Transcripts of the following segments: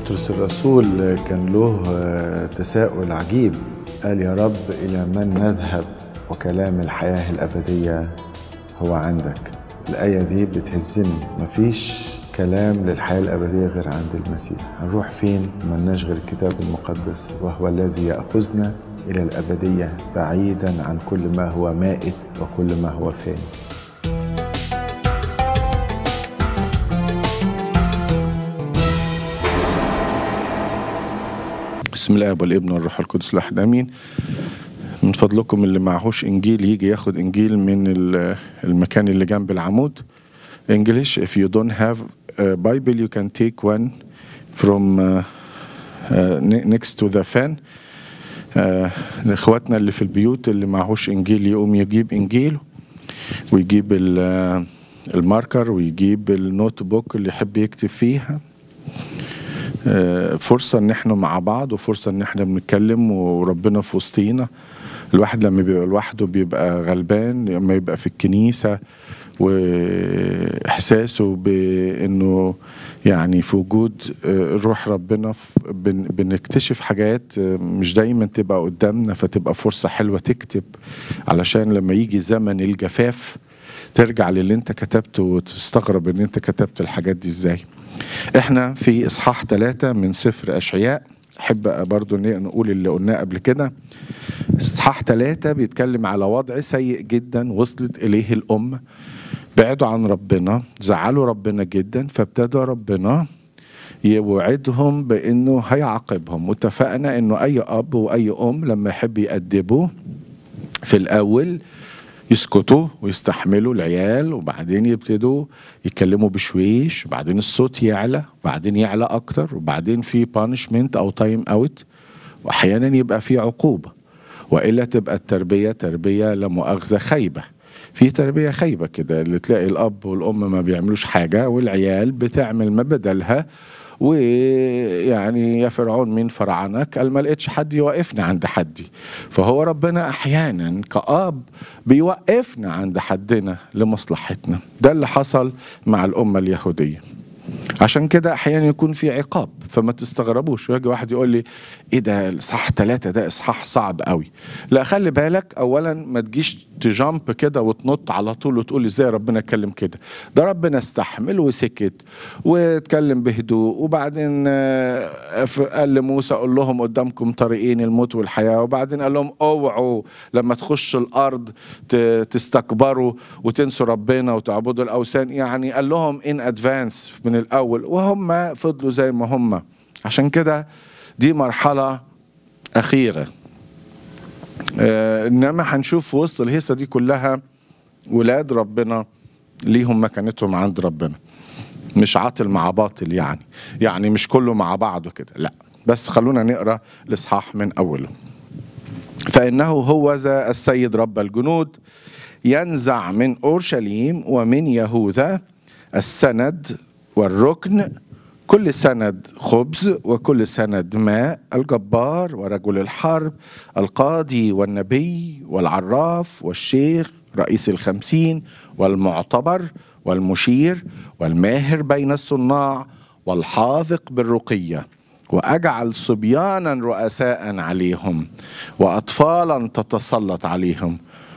بطرس الرسول كان له تساؤل عجيب قال يا رب إلى من نذهب وكلام الحياة الأبدية هو عندك الآية دي بتهزني مفيش كلام للحياة الأبدية غير عند المسيح هنروح فين ملناش غير الكتاب المقدس وهو الذي يأخذنا إلى الأبدية بعيدا عن كل ما هو مائت وكل ما هو فاني بسم الله والابن والروح القدس الواحد امين من فضلكم اللي معهوش انجيل يجي ياخد انجيل من المكان اللي جنب العمود English if you don't have a Bible you can take one from uh, uh, next to the fan uh, اخواتنا اللي في البيوت اللي معهوش انجيل يقوم يجيب انجيل ويجيب الماركر ويجيب النوت بوك اللي يحب يكتب فيها فرصة ان احنا مع بعض وفرصة ان احنا بنتكلم وربنا في وسطينا الواحد لما بيبقى لوحده بيبقى غلبان لما يبقى في الكنيسة واحساسه بانه يعني في وجود روح ربنا بنكتشف حاجات مش دايما تبقى قدامنا فتبقى فرصة حلوة تكتب علشان لما يجي زمن الجفاف ترجع للي انت كتبته وتستغرب ان انت كتبت الحاجات دي ازاي احنا في اصحاح ثلاثة من سفر اشعياء احب برضو نقول اللي قلناه قبل كده اصحاح ثلاثة بيتكلم على وضع سيء جدا وصلت اليه الامة بعدوا عن ربنا زعلوا ربنا جدا فابتدى ربنا يوعدهم بانه هيعاقبهم واتفقنا انه اي اب واي ام لما يحب يأدبوا في الاول يسكتوا ويستحملوا العيال وبعدين يبتدوا يتكلموا بشويش وبعدين الصوت يعلى وبعدين يعلى اكتر وبعدين في بانشمنت او تايم اوت واحيانا يبقى في عقوبه والا تبقى التربيه تربيه لا مؤاخذه خايبه في تربيه خايبه كده اللي تلاقي الاب والام ما بيعملوش حاجه والعيال بتعمل ما بدلها ويعني يا فرعون مين فرعنك قال ما لقيتش حد يوقفني عند حدي فهو ربنا احيانا كاب بيوقفنا عند حدنا لمصلحتنا ده اللي حصل مع الامه اليهوديه عشان كده احيانا يكون في عقاب فما تستغربوش ويجي واحد يقول لي ايه ده الاصحاح ثلاثة ده اصحاح صعب قوي لا خلي بالك اولا ما تجيش تجامب كده وتنط على طول وتقول ازاي ربنا اتكلم كده ده ربنا استحمل وسكت واتكلم بهدوء وبعدين قال لموسى قول لهم قدامكم طريقين الموت والحياة وبعدين قال لهم اوعوا لما تخشوا الارض تستكبروا وتنسوا ربنا وتعبدوا الاوثان يعني قال لهم ان ادفانس من الاول وهم فضلوا زي ما هم عشان كده دي مرحلة أخيرة آه إنما هنشوف في وسط الهيصة دي كلها ولاد ربنا ليهم مكانتهم عند ربنا مش عاطل مع باطل يعني يعني مش كله مع بعضه كده لا بس خلونا نقرا الاصحاح من اوله فانه هو ذا السيد رب الجنود ينزع من اورشليم ومن يهوذا السند والركن كل سند خبز وكل سند ماء الجبار ورجل الحرب القاضي والنبي والعراف والشيخ رئيس الخمسين والمعتبر والمشير والماهر بين الصناع والحاذق بالرقية وأجعل صبيانا رؤساء عليهم وأطفالا تتسلط عليهم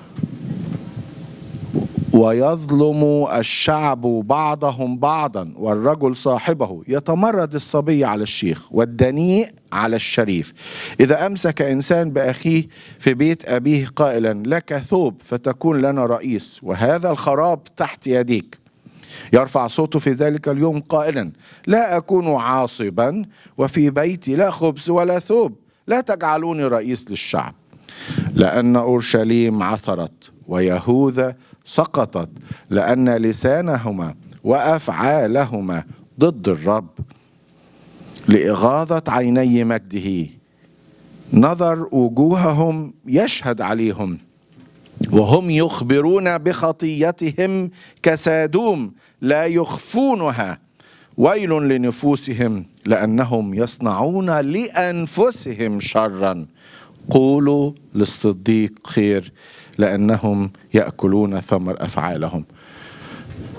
ويظلم الشعب بعضهم بعضا والرجل صاحبه يتمرد الصبي على الشيخ والدنيء على الشريف إذا أمسك إنسان بأخيه في بيت أبيه قائلا لك ثوب فتكون لنا رئيس وهذا الخراب تحت يديك يرفع صوته في ذلك اليوم قائلا لا أكون عاصبا وفي بيتي لا خبز ولا ثوب لا تجعلوني رئيس للشعب لأن أورشليم عثرت ويهوذا سقطت لأن لسانهما وأفعالهما ضد الرب لإغاظة عيني مجده نظر وجوههم يشهد عليهم وهم يخبرون بخطيتهم كسادوم لا يخفونها ويل لنفوسهم لأنهم يصنعون لأنفسهم شرا قولوا للصديق خير لأنهم يأكلون ثمر أفعالهم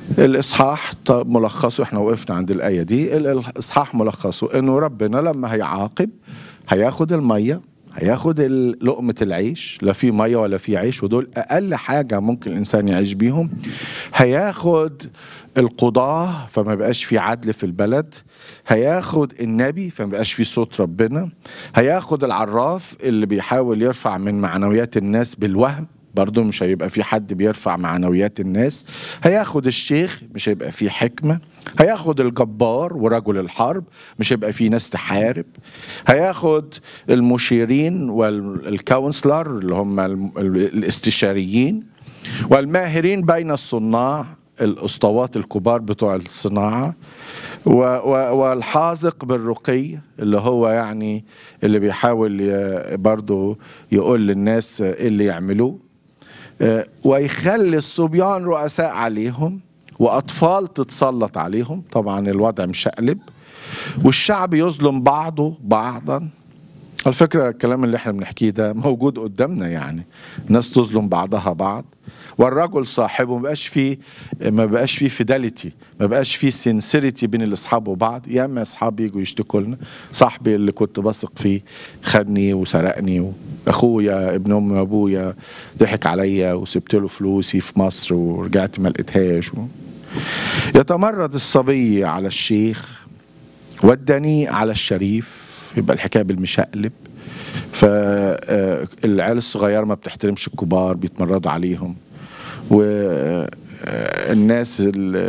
الاصحاح طب ملخصه احنا وقفنا عند الايه دي الاصحاح ملخصه انه ربنا لما هيعاقب هياخد الميه هياخد ال- لقمة العيش لا في مية ولا في عيش ودول أقل حاجة ممكن الإنسان يعيش بيهم هياخد القضاة فما بقاش في عدل في البلد هياخد النبي فما بقاش في صوت ربنا هياخد العراف اللي بيحاول يرفع من معنويات الناس بالوهم برضه مش هيبقى في حد بيرفع معنويات الناس هياخد الشيخ مش هيبقى في حكمة هياخد الجبار ورجل الحرب مش هيبقى في ناس تحارب هياخد المشيرين والكونسلر اللي هم الم- الاستشاريين والماهرين بين الصناع الاسطوات الكبار بتوع الصناعه و و والحاذق بالرقي اللي هو يعني اللي بيحاول ي- برضه يقول للناس ايه اللي يعملوه آه، ويخلي الصبيان رؤساء عليهم واطفال تتسلط عليهم طبعا الوضع مشقلب والشعب يظلم بعضه بعضا على فكرة الكلام اللي احنا بنحكيه ده موجود قدامنا يعني ناس تظلم بعضها بعض والرجل صاحبه ما بقاش فيه ما بقاش فيه فيداليتي ما بقاش فيه سينسيريتي بين الاصحاب وبعض يا اما اصحابي يجوا يشتكوا لنا صاحبي اللي كنت بثق فيه خدني وسرقني واخويا ابن امي وابويا ضحك عليا وسبت له فلوسي في مصر ورجعت ما لقيتهاش و... يتمرد الصبي على الشيخ والدنيء على الشريف يبقى الحكايه بالمشقلب فالعيال الصغير ما بتحترمش الكبار بيتمردوا عليهم والناس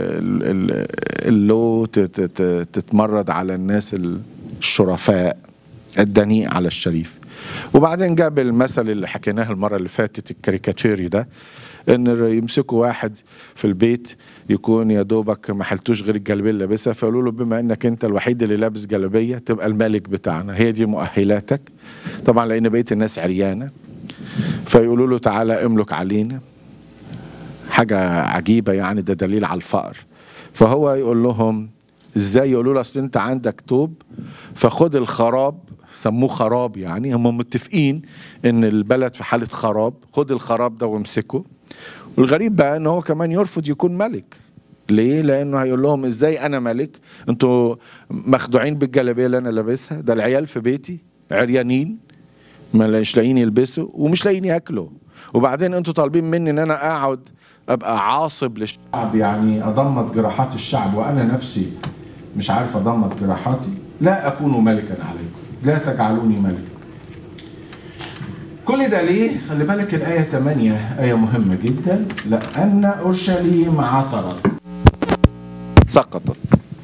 اللو تت- تت- تتمرد على الناس الشرفاء الدنيء على الشريف وبعدين جاب المثل اللي حكيناه المره اللي فاتت الكاريكاتيري ده ان يمسكوا واحد في البيت يكون يا دوبك ما حلتوش غير الجلابيه اللي لابسها فيقولوا له بما انك انت الوحيد اللي لابس جلابيه تبقى الملك بتاعنا هي دي مؤهلاتك طبعا لان بقيه الناس عريانه فيقولوا له تعالى املك علينا حاجه عجيبه يعني ده دليل على الفقر فهو يقول لهم ازاي يقولوا له اصل انت عندك توب فخد الخراب سموه خراب يعني هم متفقين ان البلد في حاله خراب خد الخراب ده وامسكه والغريب بقى ان هو كمان يرفض يكون ملك ليه؟ لانه هيقول لهم ازاي انا ملك؟ انتوا مخدوعين بالجلابيه اللي انا لابسها، ده العيال في بيتي عريانين مش لاقيين يلبسوا ومش لاقيين ياكلوا وبعدين انتوا طالبين مني ان انا اقعد ابقى عاصب للشعب يعني اضمد جراحات الشعب وانا نفسي مش عارف اضمد جراحاتي لا اكون ملكا عليكم لا تجعلوني ملكا كل ده ليه؟ خلي بالك الآية 8 آية مهمة جدا لأن أورشليم عثرت سقطت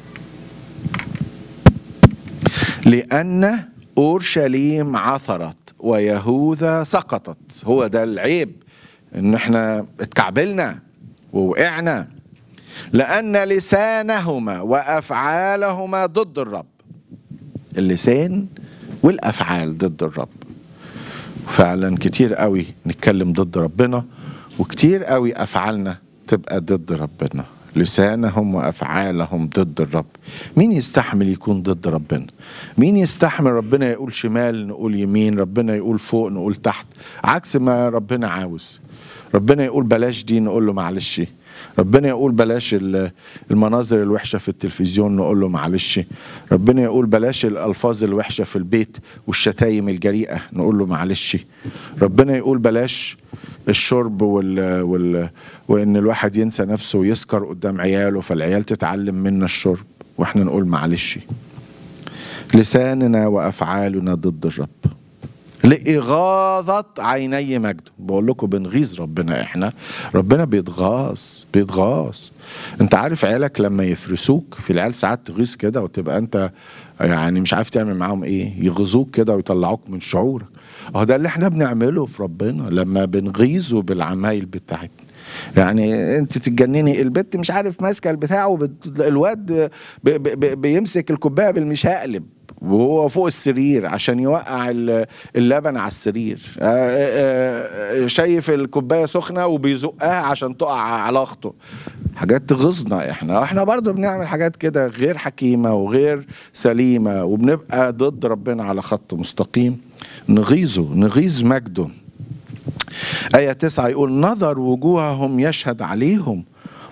لأن أورشليم عثرت ويهوذا سقطت هو ده العيب إن احنا اتكعبلنا ووقعنا لأن لسانهما وأفعالهما ضد الرب اللسان والأفعال ضد الرب فعلا كتير قوي نتكلم ضد ربنا وكتير قوي افعالنا تبقى ضد ربنا لسانهم وافعالهم ضد الرب مين يستحمل يكون ضد ربنا مين يستحمل ربنا يقول شمال نقول يمين ربنا يقول فوق نقول تحت عكس ما ربنا عاوز ربنا يقول بلاش دي نقول له معلش ربنا يقول بلاش ال- المناظر الوحشة في التلفزيون نقول له معلش ربنا يقول بلاش الألفاظ الوحشة في البيت والشتايم الجريئة نقول له معلش ربنا يقول بلاش الشرب وال... وال... وإن الواحد ينسى نفسه ويسكر قدام عياله فالعيال تتعلم منا الشرب وإحنا نقول معلش لساننا وأفعالنا ضد الرب لإغاظة عيني مجده بقول لكم بنغيظ ربنا احنا ربنا بيتغاظ بيتغاظ انت عارف عيالك لما يفرسوك في العيال ساعات تغيظ كده وتبقى انت يعني مش عارف تعمل معاهم ايه يغيظوك كده ويطلعوك من شعورك اهو ده اللي احنا بنعمله في ربنا لما بنغيظه بالعمايل بتاعتنا يعني انت تتجنني البت مش عارف ماسكه البتاع وبت... الواد ب... ب... ب... بيمسك الكوبايه بالمشقلب وهو فوق السرير عشان يوقع ال- اللبن على السرير آه، آه، آه، شايف الكوبايه سخنه وبيزقها عشان تقع على اخته حاجات تغيظنا احنا احنا برضو بنعمل حاجات كده غير حكيمه وغير سليمه وبنبقى ضد ربنا على خط مستقيم نغيظه نغيظ مجده آية تسعة يقول نظر وجوههم يشهد عليهم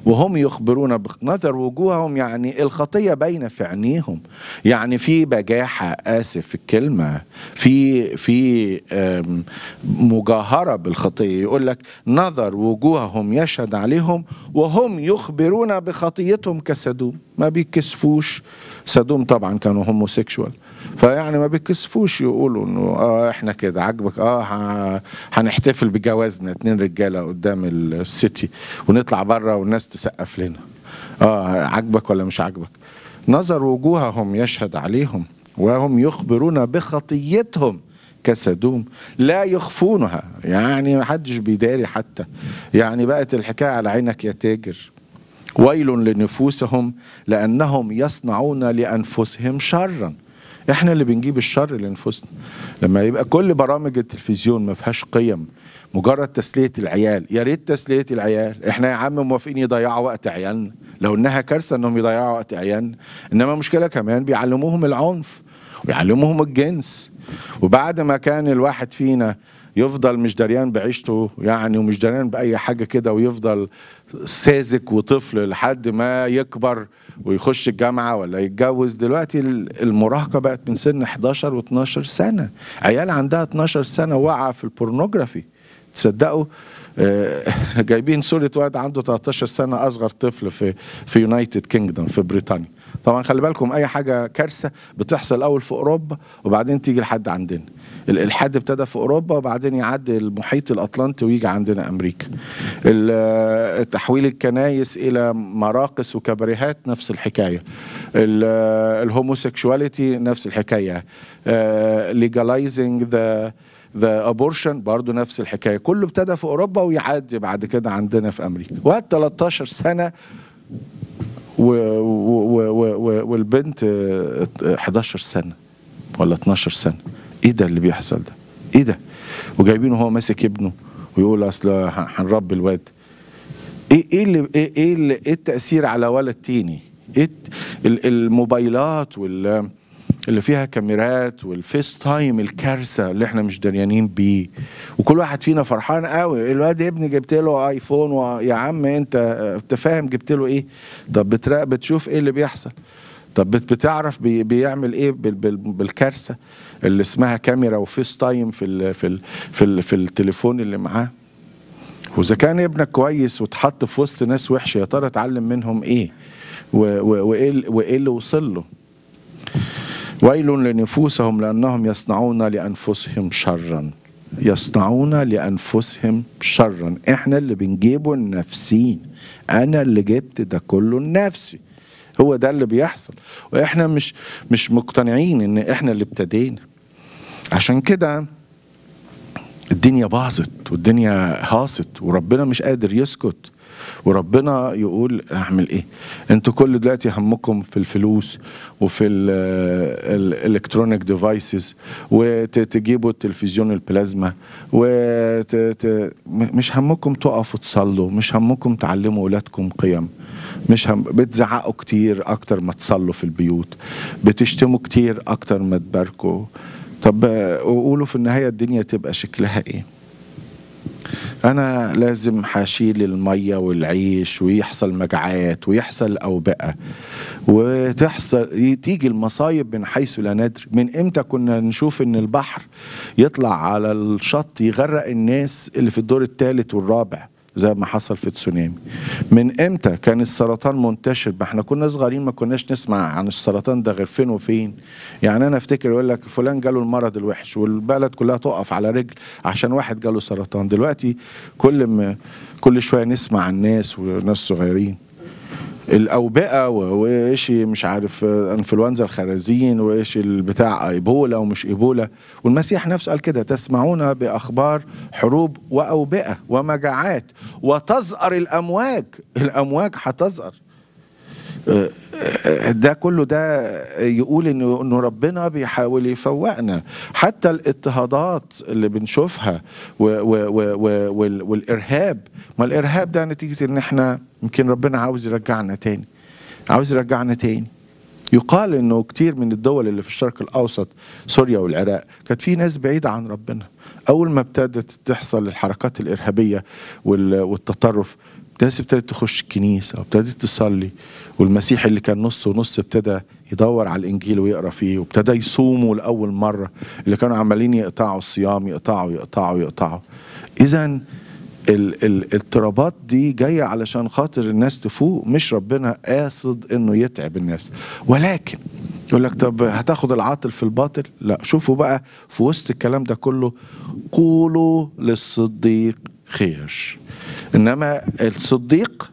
وهم يخبرون بنظر وجوههم يعني الخطيه باينه في عينيهم يعني في بجاحه اسف في الكلمه في في آم، مجاهره بالخطيه يقول لك نظر وجوههم يشهد عليهم وهم يخبرون بخطيتهم كسدوم ما بيكسفوش سدوم طبعا كانوا هوموسيكشوال فيعني ما بيكسفوش يقولوا انه اه احنا كده عاجبك اه ه- هنحتفل بجوازنا اتنين رجاله قدام السيتي ونطلع بره والناس تسقف لنا اه عاجبك ولا مش عاجبك نظر وجوههم يشهد عليهم وهم يخبرون بخطيتهم كسدوم لا يخفونها يعني محدش بيداري حتى يعني بقت الحكايه على عينك يا تاجر ويل لنفوسهم لانهم يصنعون لانفسهم شرا احنا اللي بنجيب الشر لانفسنا لما يبقى كل برامج التلفزيون ما فيهاش قيم مجرد تسليه العيال يا ريت تسليه العيال احنا يا عم موافقين يضيعوا وقت عيالنا لو انها كارثه انهم يضيعوا وقت عيالنا انما مشكله كمان بيعلموهم العنف ويعلموهم الجنس وبعد ما كان الواحد فينا يفضل مش دريان بعيشته يعني ومش دريان بأي حاجة كده ويفضل ساذج وطفل لحد ما يكبر ويخش الجامعة ولا يتجوز دلوقتي ال- المراهقة بقت من سن 11 و12 سنة عيال عندها 12 سنة واقعة في البورنوجرافي تصدقوا آه، جايبين صورة واد عنده 13 سنة أصغر طفل في في يونايتد كينجدوم في بريطانيا طبعا خلي بالكم أي حاجة كارثة بتحصل أول في أوروبا وبعدين تيجي لحد عندنا الإلحاد ابتدى في أوروبا وبعدين يعدي المحيط الأطلنطي ويجي عندنا أمريكا ال- تحويل الكنايس إلى مراقص وكباريهات نفس الحكاية ال- الهوموسيكشواليتي نفس الحكاية legalizing the ذا ابورشن برضه نفس الحكايه كله ابتدى في اوروبا ويعدي بعد كده عندنا في امريكا وقت 13 سنه و و و و و والبنت آه، 11 سنه ولا 12 سنه ايه ده اللي بيحصل ده ايه ده وجايبينه هو ماسك ابنه ويقول اصل ه- هنربي الواد ايه ايه اللي ايه ايه, اللي إيه التاثير على ولد تاني ايه الت- ال- الموبايلات وال اللي فيها كاميرات والفيس تايم الكارثه اللي احنا مش دريانين بيه وكل واحد فينا فرحان قوي الواد ابني جبت له ايفون ويا عم انت انت فاهم جبت له ايه طب بتراقب بتشوف ايه اللي بيحصل طب بت- بتعرف بي بيعمل ايه بال بال بالكارثه اللي اسمها كاميرا وفيس تايم في ال في ال في, ال في التليفون اللي معاه واذا كان ابنك كويس واتحط في وسط ناس وحشه يا ترى اتعلم منهم ايه و- و- وايه ال- وايه اللي وصل له ويل لنفوسهم لانهم يصنعون لانفسهم شرا يصنعون لانفسهم شرا احنا اللي بنجيبه لنفسين انا اللي جبت ده كله لنفسي هو ده اللي بيحصل واحنا مش مش مقتنعين ان احنا اللي ابتدينا عشان كده الدنيا باظت والدنيا هاصت وربنا مش قادر يسكت وربنا يقول اعمل ايه انتوا كل دلوقتي همكم في الفلوس وفي الالكترونيك ديفايسز وتجيبوا التلفزيون البلازما ومش همكم تقفوا تصلوا مش همكم تعلموا اولادكم قيم مش هم بتزعقوا كتير اكتر ما تصلوا في البيوت بتشتموا كتير اكتر ما تباركوا طب آه، قولوا في النهايه الدنيا تبقى شكلها ايه انا لازم هشيل الميه والعيش ويحصل مجاعات ويحصل اوبئه وتحصل تيجي المصايب من حيث لا ندري من امتى كنا نشوف ان البحر يطلع على الشط يغرق الناس اللي في الدور الثالث والرابع زي ما حصل في تسونامي من امتى كان السرطان منتشر ما احنا كنا صغيرين ما كناش نسمع عن السرطان ده غير فين وفين يعني انا افتكر يقول لك فلان جاله المرض الوحش والبلد كلها تقف على رجل عشان واحد جاله سرطان دلوقتي كل ما كل شويه نسمع عن ناس وناس صغيرين الاوبئه و- وايش مش عارف آه، انفلونزا الخرازين وايش البتاع ايبولا ومش ايبولا والمسيح نفسه قال كده تسمعون باخبار حروب واوبئه ومجاعات وتزأر الامواج الامواج هتزأر آه، آه، ده كله ده يقول انه انه ربنا بيحاول يفوقنا حتى الاضطهادات اللي بنشوفها و و و و وال- والارهاب ما الارهاب ده نتيجه ان احنا يمكن ربنا عاوز يرجعنا تاني عاوز يرجعنا تاني يقال انه كتير من الدول اللي في الشرق الاوسط سوريا والعراق كانت في ناس بعيده عن ربنا اول ما ابتدت تحصل الحركات الارهابيه وال- والتطرف الناس ابتدت تخش الكنيسة وابتدت تصلي والمسيح اللي كان نص ونص ابتدى يدور على الإنجيل ويقرأ فيه وابتدى يصوموا لأول مرة اللي كانوا عمالين يقطعوا الصيام يقطعوا يقطعوا يقطعوا إذا الاضطرابات دي جاية علشان خاطر الناس تفوق مش ربنا قاصد انه يتعب الناس ولكن يقول لك طب هتاخد العاطل في الباطل لا شوفوا بقى في وسط الكلام ده كله قولوا للصديق خير انما الصديق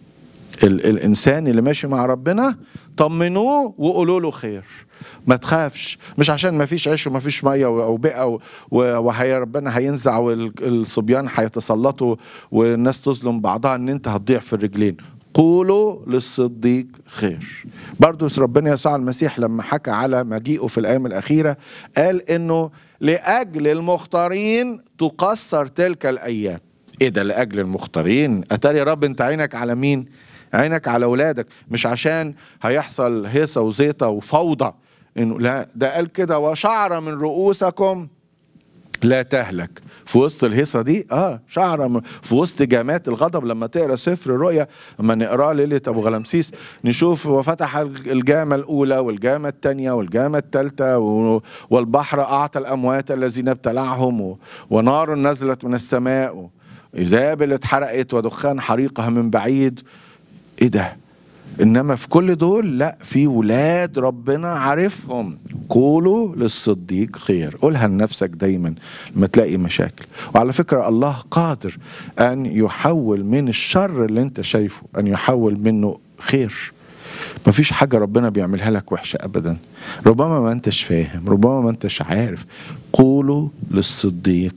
ال الانسان اللي ماشي مع ربنا طمنوه وقولوا له خير ما تخافش مش عشان ما فيش عيش وما فيش ميه او بقى وهي ربنا هينزع والصبيان هيتسلطوا والناس تظلم بعضها ان انت هتضيع في الرجلين قولوا للصديق خير برضو ربنا يسوع المسيح لما حكى على مجيئه في الايام الاخيره قال انه لاجل المختارين تقصر تلك الايام ايه ده لاجل المختارين اتاري يا رب انت عينك على مين عينك على اولادك مش عشان هيحصل هيصه وزيطه وفوضى انه لا ده قال كده وشعر من رؤوسكم لا تهلك في وسط الهيصه دي اه شعر في وسط جامات الغضب لما تقرا سفر الرؤيا لما نقراه ليله ابو غلمسيس نشوف وفتح الجامه الاولى والجامه الثانيه والجامه الثالثه والبحر اعطى الاموات الذين ابتلعهم ونار نزلت من السماء ايزابل اتحرقت ودخان حريقها من بعيد ايه ده انما في كل دول لا في ولاد ربنا عارفهم قولوا للصديق خير قولها لنفسك دايما لما تلاقي مشاكل وعلى فكرة الله قادر ان يحول من الشر اللي انت شايفه ان يحول منه خير مفيش حاجة ربنا بيعملها لك وحشة أبدا ربما ما أنتش فاهم ربما ما أنتش عارف قولوا للصديق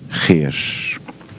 خير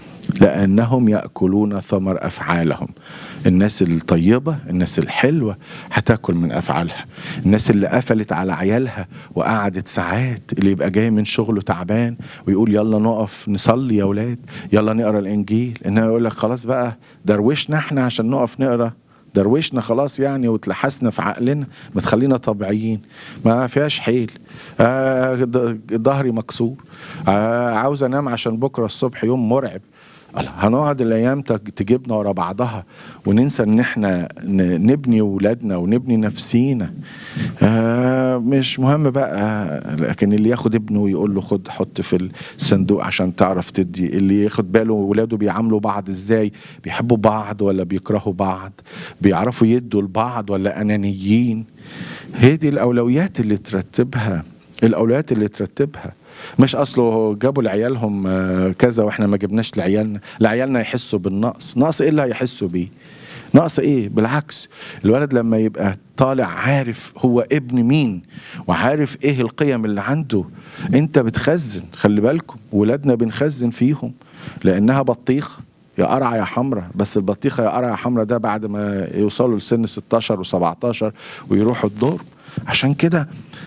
لأنهم يأكلون ثمر أفعالهم الناس الطيبة الناس الحلوة هتاكل من أفعالها الناس اللي قفلت على عيالها وقعدت ساعات اللي يبقى جاي من شغله تعبان ويقول يلا نقف نصلي يا ولاد يلا نقرا الإنجيل إنما يقول لك خلاص بقى دروشنا احنا عشان نقف نقرا دروشنا خلاص يعني وتلحسنا في عقلنا ما تخلينا طبيعيين ما فيهاش حيل آه ظهري مكسور آه عاوز انام عشان بكره الصبح يوم مرعب هنقعد الايام تجيبنا ورا بعضها وننسى ان احنا نبني ولادنا ونبني نفسينا آه مش مهم بقى لكن اللي ياخد ابنه ويقول له خد حط في الصندوق عشان تعرف تدي اللي ياخد باله ولاده بيعاملوا بعض ازاي بيحبوا بعض ولا بيكرهوا بعض بيعرفوا يدوا لبعض ولا انانيين هي دي الاولويات اللي ترتبها الاولويات اللي ترتبها مش اصله جابوا لعيالهم كذا واحنا ما جبناش لعيالنا لعيالنا يحسوا بالنقص نقص ايه اللي هيحسوا بيه نقص ايه بالعكس الولد لما يبقى طالع عارف هو ابن مين وعارف ايه القيم اللي عنده انت بتخزن خلي بالكم ولادنا بنخزن فيهم لانها بطيخه يا قرعه يا حمرة بس البطيخه يا قرعه يا حمرة ده بعد ما يوصلوا لسن 16 و17 ويروحوا الدور عشان كده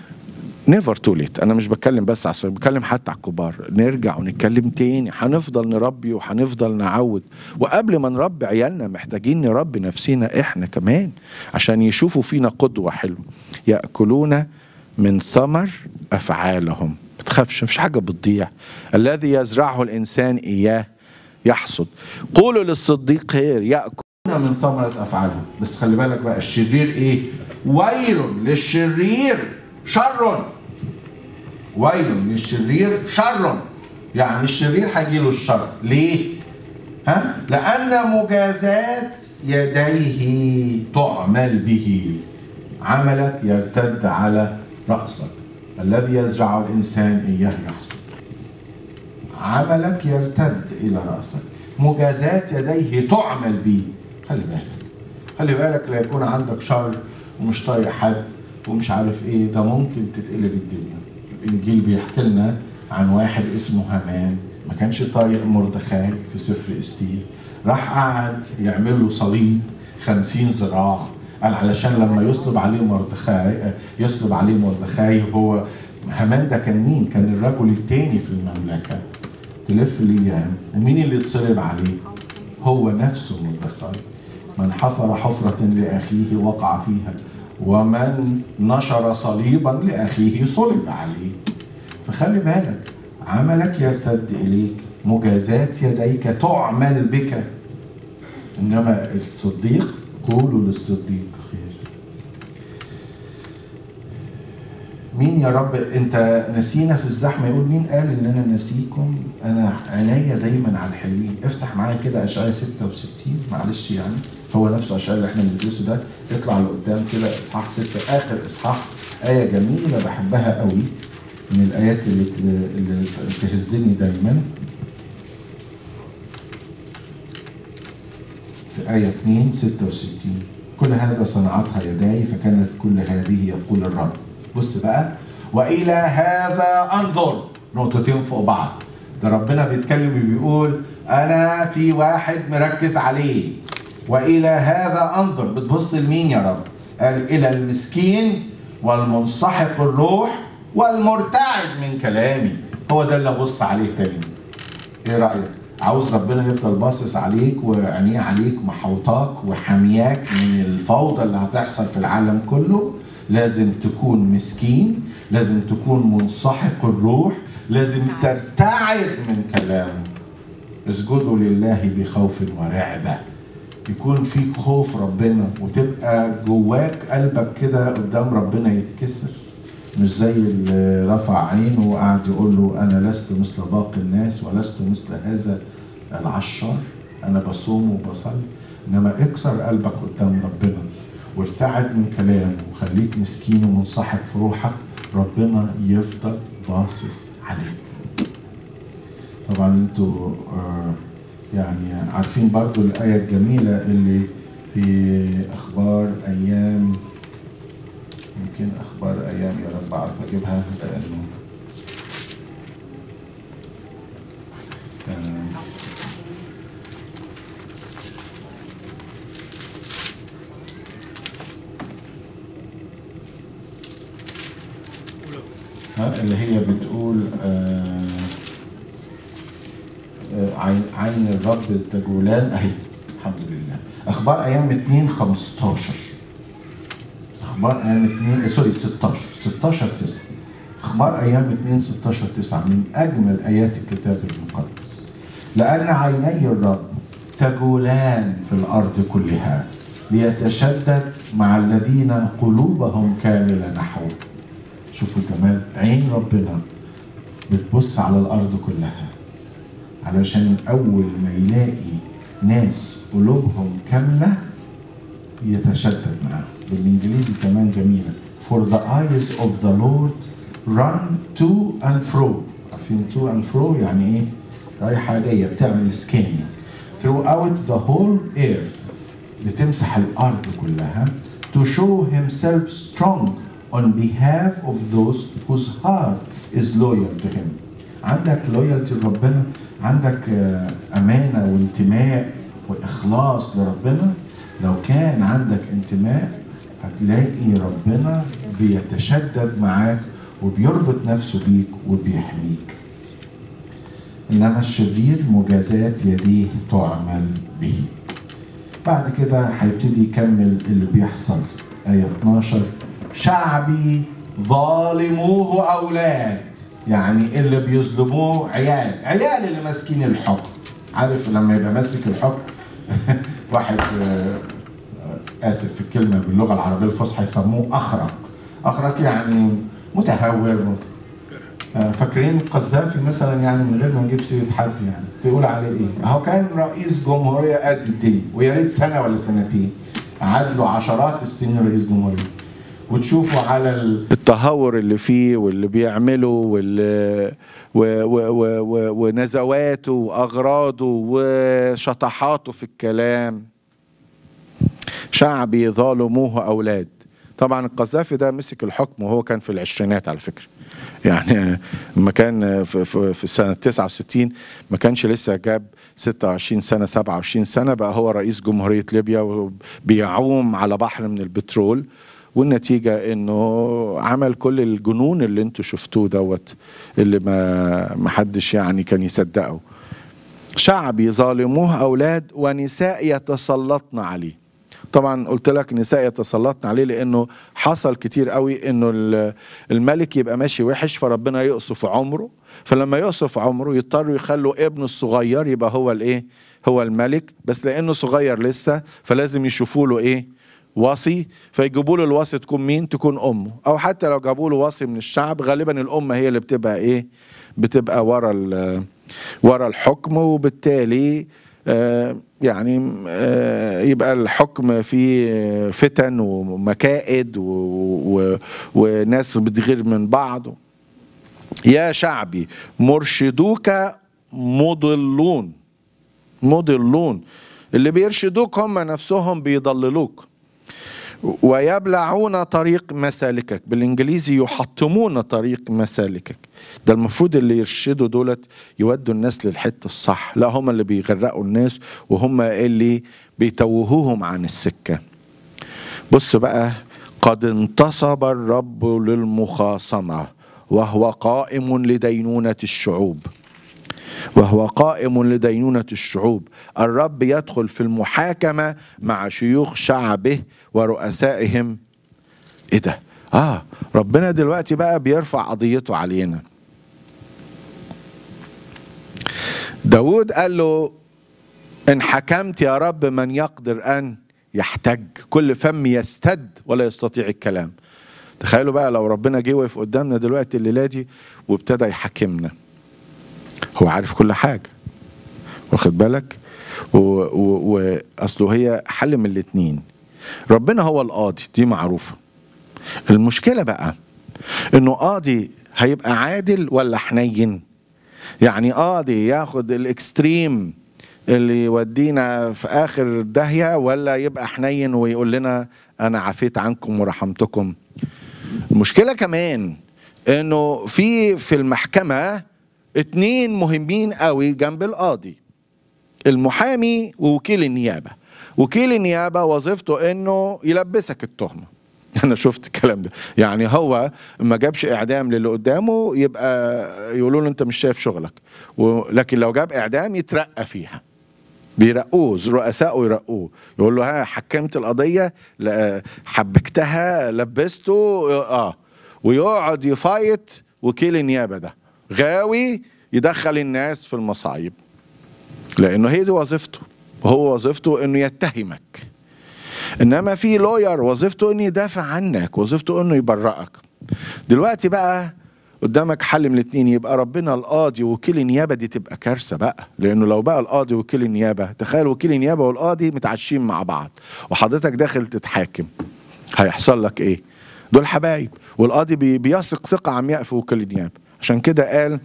نيفر تو ليت انا مش بتكلم بس على بتكلم حتى على الكبار نرجع ونتكلم تاني هنفضل نربي وهنفضل نعود وقبل ما نربي عيالنا محتاجين نربي نفسينا احنا كمان عشان يشوفوا فينا قدوه حلوه ياكلون من ثمر افعالهم ما تخافش مفيش حاجه بتضيع الذي يزرعه الانسان اياه يحصد قولوا للصديق خير ياكل من ثمرة أفعالهم بس خلي بالك بقى الشرير إيه ويل للشرير شر ويل للشرير شر يعني الشرير هيجيله الشر ليه ها لأن مجازات يديه تعمل به عملك يرتد على رأسك الذي يزرع الإنسان إياه يحصد عملك يرتد إلى رأسك مجازات يديه تعمل به خلي بالك خلي بالك لا يكون عندك شر ومش طايق حد ومش عارف ايه ده ممكن تتقلب الدنيا الانجيل بيحكي لنا عن واحد اسمه هامان ما كانش طايق مردخاي في سفر استير راح قعد يعمل له صليب خمسين ذراع قال علشان لما يصلب عليه مردخاي يصلب عليه مردخاي هو هامان ده كان مين؟ كان الرجل التاني في المملكة تلف الايام ومين اللي اتصلب عليه؟ هو نفسه مردخاي من حفر حفرة لأخيه وقع فيها ومن نشر صليبا لاخيه صلب عليه فخلي بالك عملك يرتد اليك مجازات يديك تعمل بك انما الصديق قولوا للصديق خير مين يا رب انت نسينا في الزحمه يقول مين قال ان انا نسيكم انا عينيا دايما على الحلوين افتح معايا كده اشعياء 66 معلش يعني هو نفسه اشعياء اللي احنا بندرسه ده اطلع لقدام كده اصحاح 6 اخر اصحاح ايه جميله بحبها قوي من الايات اللي اللي تهزني دايما آية 2 66 كل هذا صنعتها يداي فكانت كل هذه يقول الرب بص بقى والى هذا انظر نقطتين فوق بعض ده ربنا بيتكلم وبيقول انا في واحد مركز عليه والى هذا انظر بتبص لمين يا رب قال الى المسكين والمنسحق الروح والمرتعد من كلامي هو ده اللي ابص عليه تاني ايه رايك عاوز ربنا يفضل باصص عليك وعينيه عليك محوطاك وحامياك من الفوضى اللي هتحصل في العالم كله لازم تكون مسكين لازم تكون منسحق الروح لازم ترتعد من كلامه اسجدوا لله بخوف ورعدة يكون فيك خوف ربنا وتبقى جواك قلبك كده قدام ربنا يتكسر مش زي اللي رفع عينه وقعد يقول له انا لست مثل باقي الناس ولست مثل هذا العشار انا بصوم وبصلي انما اكسر قلبك قدام ربنا وارتعد من كلامه وخليك مسكين ومنصحك في روحك ربنا يفضل باصص عليك طبعا انتوا آه يعني عارفين برضو الآية الجميلة اللي في أخبار أيام يمكن أخبار أيام يا رب أعرف أجيبها لأنه آه ها اللي هي بتقول آه آه عين عين الرب تجولان اهي الحمد لله اخبار ايام 2 15 اخبار ايام 2 سوري 16 16 9 اخبار ايام 2 16 9 من اجمل ايات الكتاب المقدس لان عيني الرب تجولان في الارض كلها ليتشدد مع الذين قلوبهم كامله نحوه شوفوا كمان عين ربنا بتبص على الارض كلها علشان اول ما يلاقي ناس قلوبهم كامله يتشدد معاهم بالانجليزي كمان جميله for the eyes of the Lord run to and fro عارفين to and fro يعني ايه رايحه جايه بتعمل سكين throughout the whole earth بتمسح الارض كلها to show himself strong on behalf of those whose heart is loyal to him عندك loyalty لربنا عندك أمانة وانتماء وإخلاص لربنا لو كان عندك انتماء هتلاقي ربنا بيتشدد معاك وبيربط نفسه بيك وبيحميك إنما الشرير مجازات يديه تعمل به بعد كده هيبتدي يكمل اللي بيحصل آية 12 شعبي ظالموه أولاد يعني اللي بيظلموه عيال عيال اللي ماسكين الحكم عارف لما يبقى ماسك الحكم واحد آسف في الكلمة باللغة العربية الفصحى يسموه أخرق أخرق يعني متهور فاكرين القذافي مثلا يعني من غير ما نجيب سيره حد يعني تقول عليه ايه؟ هو كان رئيس جمهوريه قد الدنيا ويا ريت سنه ولا سنتين قعد له عشرات السنين رئيس جمهوريه وتشوفوا على التهور اللي فيه واللي بيعمله واللي و و و و ونزواته واغراضه وشطحاته في الكلام شعبي ظالموه اولاد طبعا القذافي ده مسك الحكم وهو كان في العشرينات على فكره يعني لما كان في, في, في سنه 69 ما كانش لسه جاب 26 سنه 27 سنه بقى هو رئيس جمهوريه ليبيا وبيعوم على بحر من البترول والنتيجه انه عمل كل الجنون اللي انتوا شفتوه دوت اللي ما ما حدش يعني كان يصدقه شعبي ظالموه اولاد ونساء يتسلطن عليه طبعا قلت لك نساء يتسلطن عليه لانه حصل كتير قوي انه الملك يبقى ماشي وحش فربنا يقصف عمره فلما يقصف عمره يضطروا يخلوا ابنه الصغير يبقى هو الايه هو الملك بس لانه صغير لسه فلازم يشوفوا له ايه وصي فيجيبوا له الوصي تكون مين تكون امه او حتى لو جابوا له وصي من الشعب غالبا الام هي اللي بتبقى ايه بتبقى ورا ورا الحكم وبالتالي آه يعني آه يبقى الحكم فيه فتن ومكائد و و وناس بتغير من بعض يا شعبي مرشدوك مضلون مضلون اللي بيرشدوك هم نفسهم بيضللوك ويبلعون طريق مسالكك بالانجليزي يحطمون طريق مسالكك ده المفروض اللي يرشدوا دولت يودوا الناس للحته الصح لا هم اللي بيغرقوا الناس وهم اللي بيتوهوهم عن السكه بص بقى قد انتصب الرب للمخاصمه وهو قائم لدينونه الشعوب وهو قائم لدينونة الشعوب الرب يدخل في المحاكمة مع شيوخ شعبه ورؤسائهم ايه ده اه ربنا دلوقتي بقى بيرفع قضيته علينا داود قال له ان حكمت يا رب من يقدر ان يحتج كل فم يستد ولا يستطيع الكلام تخيلوا بقى لو ربنا جه وقف قدامنا دلوقتي الليله دي وابتدى يحاكمنا هو عارف كل حاجه واخد بالك واصله هي حل من الاتنين ربنا هو القاضي دي معروفه المشكله بقى انه قاضي هيبقى عادل ولا حنين يعني قاضي ياخد الاكستريم اللي يودينا في اخر داهيه ولا يبقى حنين ويقول لنا انا عفيت عنكم ورحمتكم المشكله كمان انه في في المحكمه اتنين مهمين قوي جنب القاضي المحامي ووكيل النيابه وكيل النيابه وظيفته انه يلبسك التهمه انا شفت الكلام ده يعني هو ما جابش اعدام للي قدامه يبقى يقولوا له انت مش شايف شغلك لكن لو جاب اعدام يترقى فيها بيرقوه رؤسائه يرقوه يقول له ها حكمت القضيه حبكتها لبسته اه ويقعد يفايت وكيل النيابه ده غاوي يدخل الناس في المصايب لانه هي دي وظيفته هو وظيفته انه يتهمك انما في لوير وظيفته انه يدافع عنك وظيفته انه يبرئك دلوقتي بقى قدامك حل من الاثنين يبقى ربنا القاضي ووكيل النيابه دي تبقى كارثه بقى لانه لو بقى القاضي ووكيل النيابه تخيل وكيل النيابه والقاضي متعشين مع بعض وحضرتك داخل تتحاكم هيحصل لك ايه دول حبايب والقاضي بيثق ثقه عمياء في وكيل النيابه عشان كده قال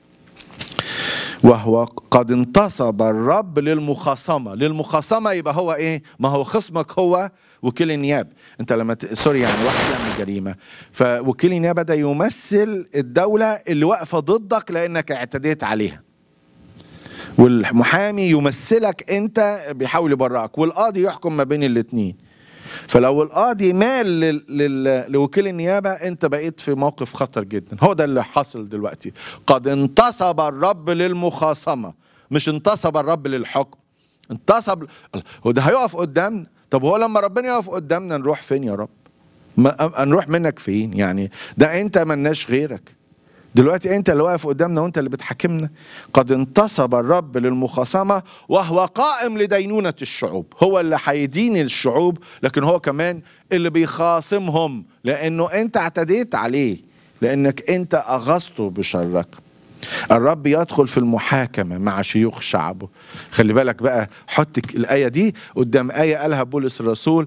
وهو قد انتصب الرب للمخاصمة للمخاصمة يبقى هو ايه ما هو خصمك هو وكيل النيابة انت لما ت... سوري يعني واحد يعمل جريمة فوكيل النيابة ده يمثل الدولة اللي واقفة ضدك لانك اعتديت عليها والمحامي يمثلك انت بيحاول يبرئك والقاضي يحكم ما بين الاتنين فلو القاضي مال لل... لل... لوكيل النيابة انت بقيت في موقف خطر جدا هو ده اللي حاصل دلوقتي قد انتصب الرب للمخاصمة مش انتصب الرب للحكم انتصب هو ده هيقف قدامنا طب هو لما ربنا يقف قدامنا نروح فين يا رب ما... نروح منك فين يعني ده انت ملناش غيرك دلوقتي انت اللي واقف قدامنا وانت اللي بتحاكمنا قد انتصب الرب للمخاصمة وهو قائم لدينونة الشعوب هو اللي هيدين الشعوب لكن هو كمان اللي بيخاصمهم لانه انت اعتديت عليه لانك انت اغصته بشرك الرب يدخل في المحاكمة مع شيوخ شعبه خلي بالك بقى حط الآية دي قدام آية قالها بولس الرسول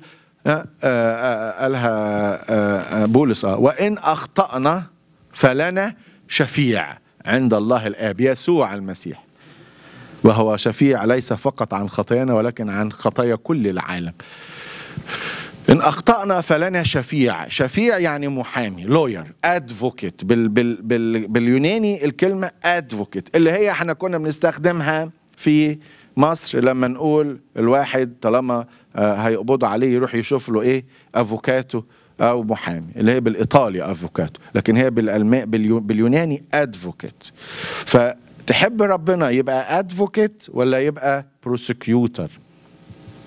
قالها بولس وإن أخطأنا فلنا شفيع عند الله الآب يسوع المسيح وهو شفيع ليس فقط عن خطايانا ولكن عن خطايا كل العالم إن أخطأنا فلنا شفيع شفيع يعني محامي لوير أدفوكيت بال بال بال باليوناني الكلمة أدفوكيت اللي هي احنا كنا بنستخدمها في مصر لما نقول الواحد طالما هيقبضوا عليه يروح يشوف له ايه افوكاتو او محامي اللي هي بالايطالي افوكاتو لكن هي بالالمان باليوناني ادفوكيت فتحب ربنا يبقى ادفوكيت ولا يبقى بروسكيوتر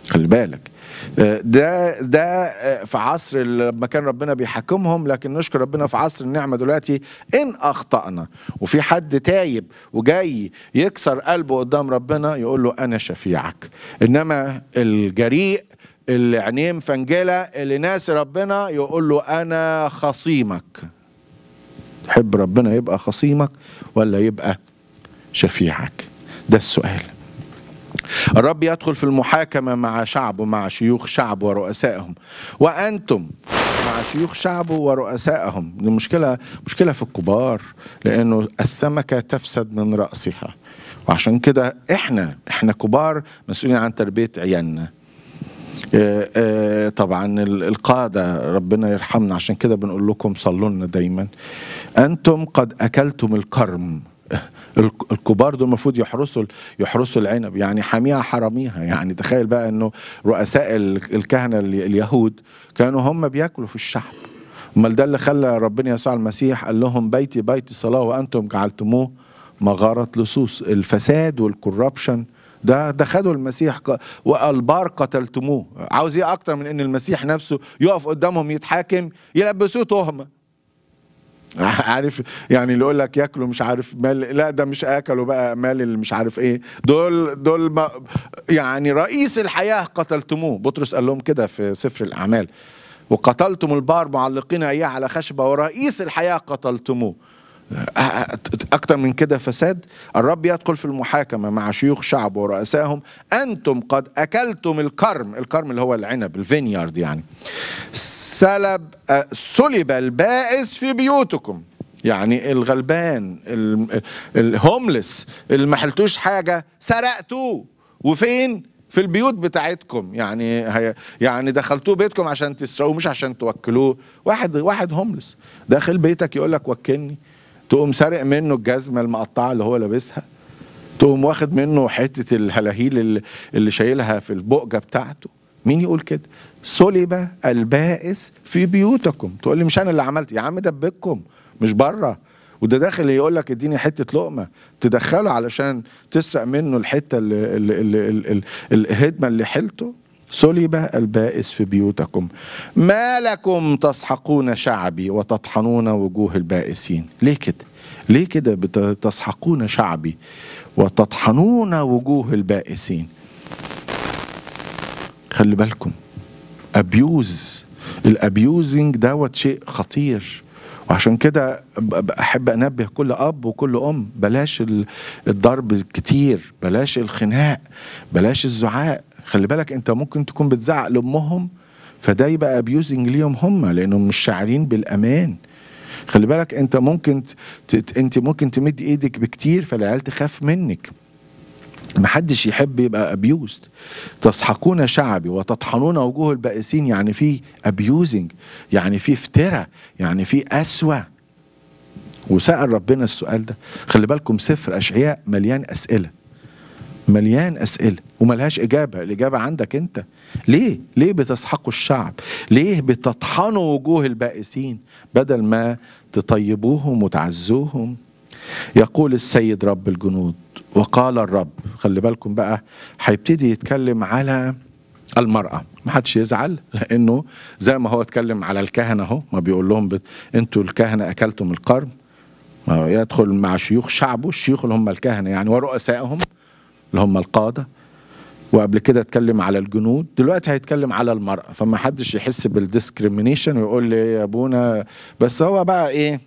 خلي بالك آه، ده ده آه، في عصر لما كان ربنا بيحكمهم لكن نشكر ربنا في عصر النعمه دلوقتي ان اخطانا وفي حد تايب وجاي يكسر قلبه قدام ربنا يقول له انا شفيعك انما الجريء اللي عينيه مفنجله اللي ناسي ربنا يقول له انا خصيمك تحب ربنا يبقى خصيمك ولا يبقى شفيعك ده السؤال الرب يدخل في المحاكمة مع شعبه مع شيوخ شعبه ورؤسائهم وأنتم مع شيوخ شعبه ورؤسائهم دي مشكلة مشكلة في الكبار لأنه السمكة تفسد من رأسها وعشان كده احنا احنا كبار مسؤولين عن تربية عيالنا آه، آه، طبعا ال- القادة ربنا يرحمنا عشان كده بنقول لكم صلوا لنا دايما أنتم قد أكلتم الكرم الك- الكبار دول المفروض يحرسوا يحرسوا العنب يعني حاميها حراميها يعني تخيل بقى انه رؤساء ال- الكهنه ال- اليهود كانوا هم بياكلوا في الشعب امال ده اللي خلى ربنا يسوع المسيح قال لهم بيتي بيت صلاه وانتم جعلتموه مغاره لصوص الفساد والكوربشن ده ده خدوا المسيح ق- والبار قتلتموه عاوز ايه اكتر من ان المسيح نفسه يقف قدامهم يتحاكم يلبسوه تهمه عارف يعني اللي يقول لك ياكلوا مش عارف مال لا ده مش اكلوا بقى مال اللي مش عارف ايه دول دول ما يعني رئيس الحياه قتلتموه بطرس قال لهم كده في سفر الاعمال وقتلتم البار معلقين اياه على خشبه ورئيس الحياه قتلتموه أكتر من كده فساد الرب يدخل في المحاكمة مع شيوخ شعب ورؤسائهم أنتم قد أكلتم الكرم الكرم اللي هو العنب الفينيارد يعني سلب آه، سلب البائس في بيوتكم يعني الغلبان ال- الهوملس اللي ما حلتوش حاجة سرقتوه وفين في البيوت بتاعتكم يعني هي يعني دخلتوه بيتكم عشان تسرقوه مش عشان توكلوه واحد واحد هوملس داخل بيتك يقول لك وكلني تقوم سارق منه الجزمه المقطعه اللي هو لابسها تقوم واخد منه حته الهلاهيل اللي, اللي شايلها في البقجه بتاعته مين يقول كده صلب البائس في بيوتكم تقول لي مش انا اللي عملت يا عم ده بيتكم مش بره وده داخل يقول لك اديني حته لقمه تدخله علشان تسرق منه الحته اللي, اللي, اللي, اللي, اللي الهدمه اللي حيلته صلب البائس في بيوتكم ما لكم تسحقون شعبي وتطحنون وجوه البائسين ليه كده ليه كده بت- تسحقون شعبي وتطحنون وجوه البائسين خلي بالكم ابيوز الابيوزنج دوت شيء خطير وعشان كده ب- ب- احب انبه كل اب وكل ام بلاش ال- الضرب كتير بلاش الخناق بلاش الزعاق خلي بالك انت ممكن تكون بتزعق لامهم فده يبقى ابيوزنج ليهم هم لانهم مش شاعرين بالامان خلي بالك انت ممكن ت... ت- انت ممكن تمد ايدك بكتير فالعيال تخاف منك محدش يحب يبقى ابيوزد تسحقون شعبي وتطحنون وجوه البائسين يعني في ابيوزنج يعني في افتراء يعني في قسوه وسأل ربنا السؤال ده خلي بالكم سفر اشعياء مليان اسئله مليان اسئله وملهاش اجابه الاجابه عندك انت ليه ليه بتسحقوا الشعب ليه بتطحنوا وجوه البائسين بدل ما تطيبوهم وتعزوهم يقول السيد رب الجنود وقال الرب خلي بالكم بقى هيبتدي يتكلم على المرأة ما حدش يزعل لأنه زي ما هو اتكلم على الكهنة اهو ما بيقول لهم بت... انتوا الكهنة أكلتم القرن ما يدخل مع شيوخ شعبه الشيوخ اللي هم الكهنة يعني ورؤسائهم اللي هم القادة وقبل كده اتكلم على الجنود دلوقتي هيتكلم على المرأة فما حدش يحس بالديسكريمينيشن ويقول لي يا ابونا بس هو بقى ايه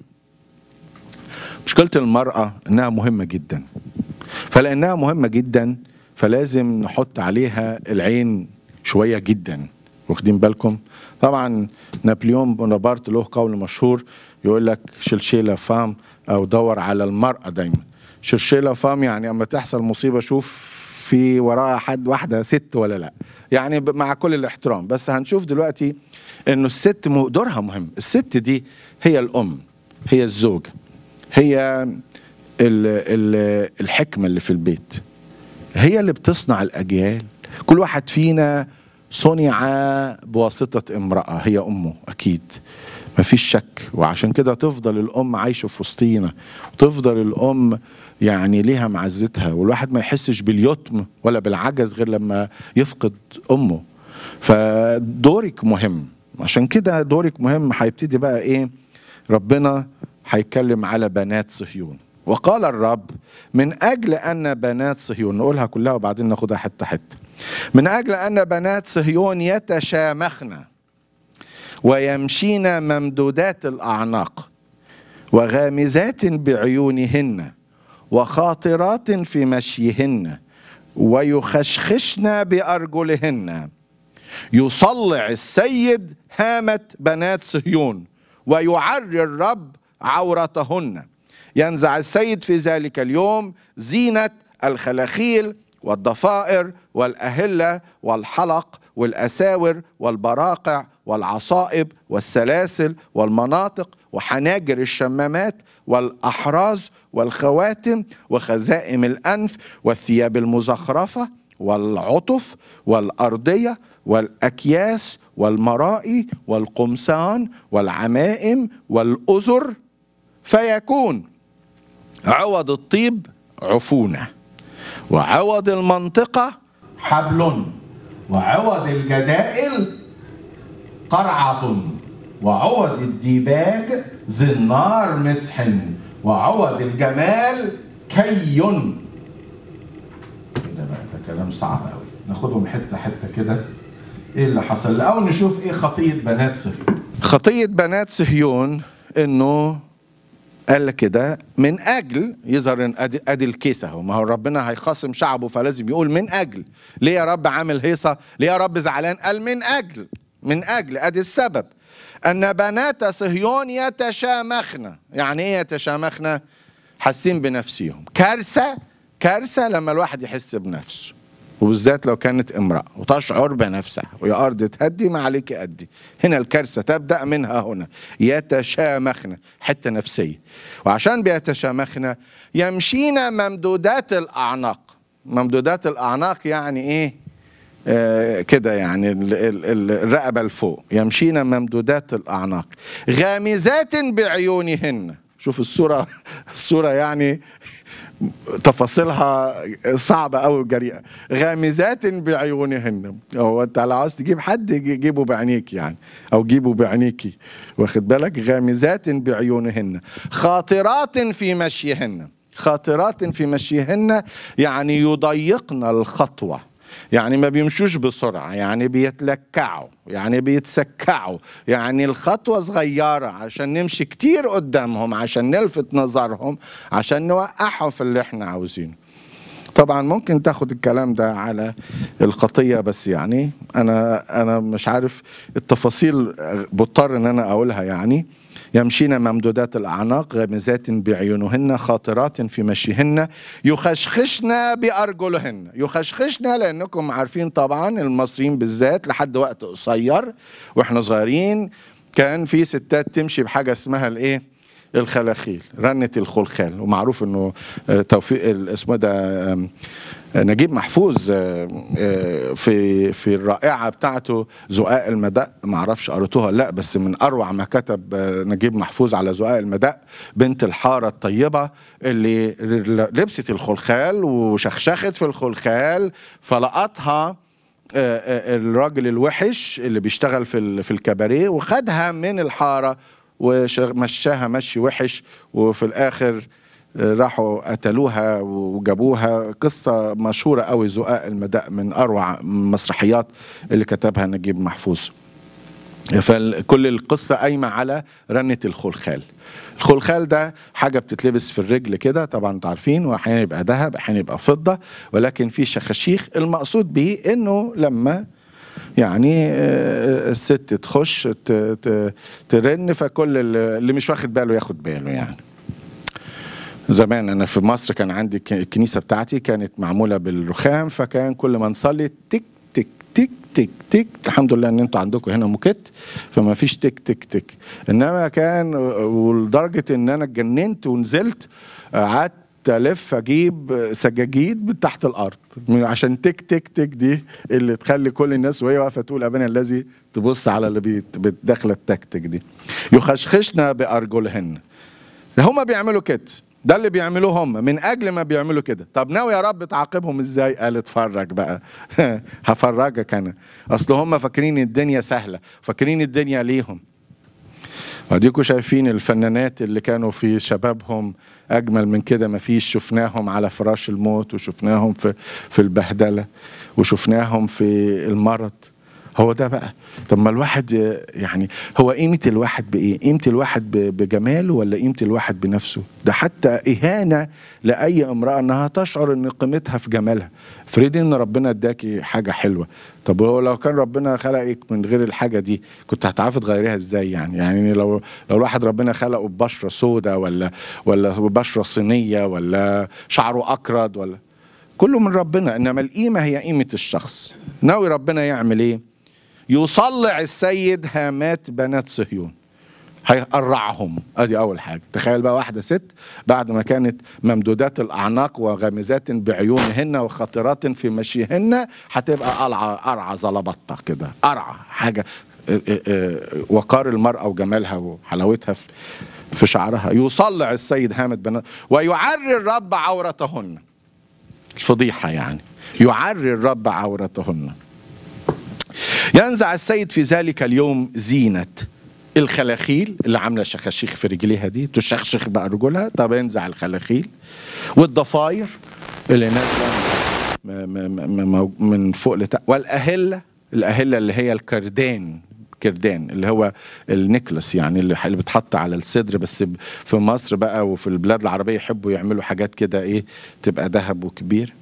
مشكلة المرأة انها مهمة جدا فلانها مهمة جدا فلازم نحط عليها العين شوية جدا واخدين بالكم طبعا نابليون بونابرت له قول مشهور يقول لك شلشيلة فام او دور على المرأة دايما شلشيلة فام يعني اما تحصل مصيبة شوف في وراها حد واحدة ست ولا لا يعني ب- مع كل الاحترام بس هنشوف دلوقتي انه الست م- دورها مهم الست دي هي الام هي الزوجة هي ال ال الحكمة اللي في البيت هي اللي بتصنع الأجيال كل واحد فينا صنع بواسطة امرأة هي أمه أكيد مفيش شك وعشان كده تفضل الأم عايشة في وسطينا وتفضل الأم يعني ليها معزتها والواحد ما يحسش باليتم ولا بالعجز غير لما يفقد امه فدورك مهم عشان كده دورك مهم هيبتدي بقى ايه ربنا هيتكلم على بنات صهيون وقال الرب من اجل ان بنات صهيون نقولها كلها وبعدين ناخدها حته حته من اجل ان بنات صهيون يتشامخن ويمشين ممدودات الاعناق وغامزات بعيونهن وخاطرات في مشيهن ويخشخشن بارجلهن يصلع السيد هامه بنات صهيون ويعري الرب عورتهن ينزع السيد في ذلك اليوم زينه الخلاخيل والضفائر والاهله والحلق والاساور والبراقع والعصائب والسلاسل والمناطق وحناجر الشمامات والاحراز والخواتم وخزائم الانف والثياب المزخرفه والعطف والارضيه والاكياس والمرائي والقمصان والعمائم والازر فيكون عوض الطيب عفونه وعوض المنطقه حبل وعوض الجدائل قرعه وعوض الديباج زنار مسح وعوض الجمال كي ده بقى ده كلام صعب قوي ناخدهم حته حته كده ايه اللي حصل الاول نشوف ايه خطيه بنات صهيون خطيه بنات صهيون انه قال كده من اجل يظهر ان ادي ادي الكيس اهو ما هو ربنا هيخاصم شعبه فلازم يقول من اجل ليه يا رب عامل هيصه ليه يا رب زعلان قال من اجل من اجل ادي السبب ان بنات صهيون يتشامخن يعني ايه يتشامخن حاسين بنفسهم كارثه كارثه لما الواحد يحس بنفسه وبالذات لو كانت امرأة وتشعر بنفسها ويا أرض تهدي ما عليك أدي هنا الكارثة تبدأ منها هنا يتشامخن حتة نفسية وعشان بيتشامخن يمشين ممدودات الأعناق ممدودات الأعناق يعني إيه آه كده يعني ال- ال- ال- الرقبة لفوق يمشين ممدودات الأعناق غامزات بعيونهن شوف الصورة الصورة يعني تفاصيلها صعبة أوي وجريئة غامزات بعيونهن هو أنت لو عاوز تجيب حد جي- جيبه بعينيك يعني أو جيبه بعينيكي واخد بالك غامزات بعيونهن خاطرات في مشيهن خاطرات في مشيهن يعني يضيقن الخطوه يعني ما بيمشوش بسرعة يعني بيتلكعوا يعني بيتسكعوا يعني الخطوة صغيرة عشان نمشي كتير قدامهم عشان نلفت نظرهم عشان نوقعهم في اللي احنا عاوزينه طبعا ممكن تاخد الكلام ده على الخطية بس يعني انا انا مش عارف التفاصيل بضطر ان انا اقولها يعني يمشين ممدودات الاعناق غامزات بعيونهن خاطرات في مشيهن يخشخشن بارجلهن يخشخشن لانكم عارفين طبعا المصريين بالذات لحد وقت قصير واحنا صغيرين كان في ستات تمشي بحاجه اسمها الايه الخلاخيل رنة الخلخال ومعروف انه آه، توفيق ال- اسمه ده آم، آه، نجيب محفوظ آه، آه، في في الرائعه بتاعته زقاق المدق ما اعرفش قريتوها ولا لا بس من اروع ما كتب آه، نجيب محفوظ على زقاق المدق بنت الحاره الطيبه اللي لبست الخلخال وشخشخت في الخلخال فلقطها آه، آه، الراجل الوحش اللي بيشتغل في ال- في الكباريه وخدها من الحاره ومشاها مشي وحش وفي الاخر آه، راحوا قتلوها وجابوها قصة مشهورة قوي زقاق المداء من أروع المسرحيات اللي كتبها نجيب محفوظ فكل القصة قايمة على رنة الخلخال الخلخال ده حاجة بتتلبس في الرجل كده طبعا انتوا عارفين واحيانا يبقى ذهب احيانا يبقى فضة ولكن في شخاشيخ المقصود به انه لما يعني آه، الست تخش ت- ت- ترن فكل اللي اللي مش واخد باله ياخد باله يعني زمان انا في مصر كان عندي ك- الكنيسه بتاعتي كانت معموله بالرخام فكان كل ما نصلي تك تك تك تك تك الحمد لله ان انتوا عندكم هنا موكيت فما فيش تك تك تك انما كان ولدرجه ان انا اتجننت ونزلت قعدت الف اجيب سجاجيد من تحت الارض عشان تك تك تك دي اللي تخلي كل الناس وهي واقفه تقول ابانا الذي تبص على اللي بيت- بتدخل التكتك دي يخشخشنا بارجلهن ده هما بيعملوا كده ده اللي بيعملوه هم من اجل ما بيعملوا كده طب ناوي يا رب تعاقبهم ازاي قال اتفرج بقى هفرجك انا اصل هم فاكرين الدنيا سهله فاكرين الدنيا ليهم وديكوا شايفين الفنانات اللي كانوا في شبابهم اجمل من كده ما فيش شفناهم على فراش الموت وشفناهم في في البهدله وشفناهم في المرض هو ده بقى طب ما الواحد يعني هو قيمة الواحد بإيه؟ قيمة الواحد بجماله ولا قيمة الواحد بنفسه؟ ده حتى إهانة لأي امرأة إنها تشعر إن قيمتها في جمالها. افرضي إن ربنا اداكي حاجة حلوة، طب لو كان ربنا خلقك من غير الحاجة دي كنت هتعرفي تغيريها إزاي يعني؟ يعني لو لو الواحد ربنا خلقه ببشرة سودة ولا ولا ببشرة صينية ولا شعره أكرد ولا كله من ربنا إنما القيمة هي قيمة الشخص. ناوي ربنا يعمل إيه؟ يصلع السيد هامات بنات صهيون هيقرعهم ادي اول حاجه تخيل بقى واحده ست بعد ما كانت ممدودات الاعناق وغامزات بعيونهن وخطرات في مشيهن هتبقى قلعه قرعه زلبطه كده قرعه حاجه وقار المراه وجمالها وحلاوتها في شعرها يصلع السيد هامت بنات ويعري الرب عورتهن الفضيحه يعني يعري الرب عورتهن ينزع السيد في ذلك اليوم زينة الخلاخيل اللي عاملة شخاشيخ في رجليها دي تشخشخ بقى رجلها طب ينزع الخلاخيل والضفاير اللي نازلة من فوق لتحت والأهلة الأهلة اللي هي الكردان كردان اللي هو النكلس يعني اللي اللي بتحط على الصدر بس في مصر بقى وفي البلاد العربيه يحبوا يعملوا حاجات كده ايه تبقى ذهب وكبير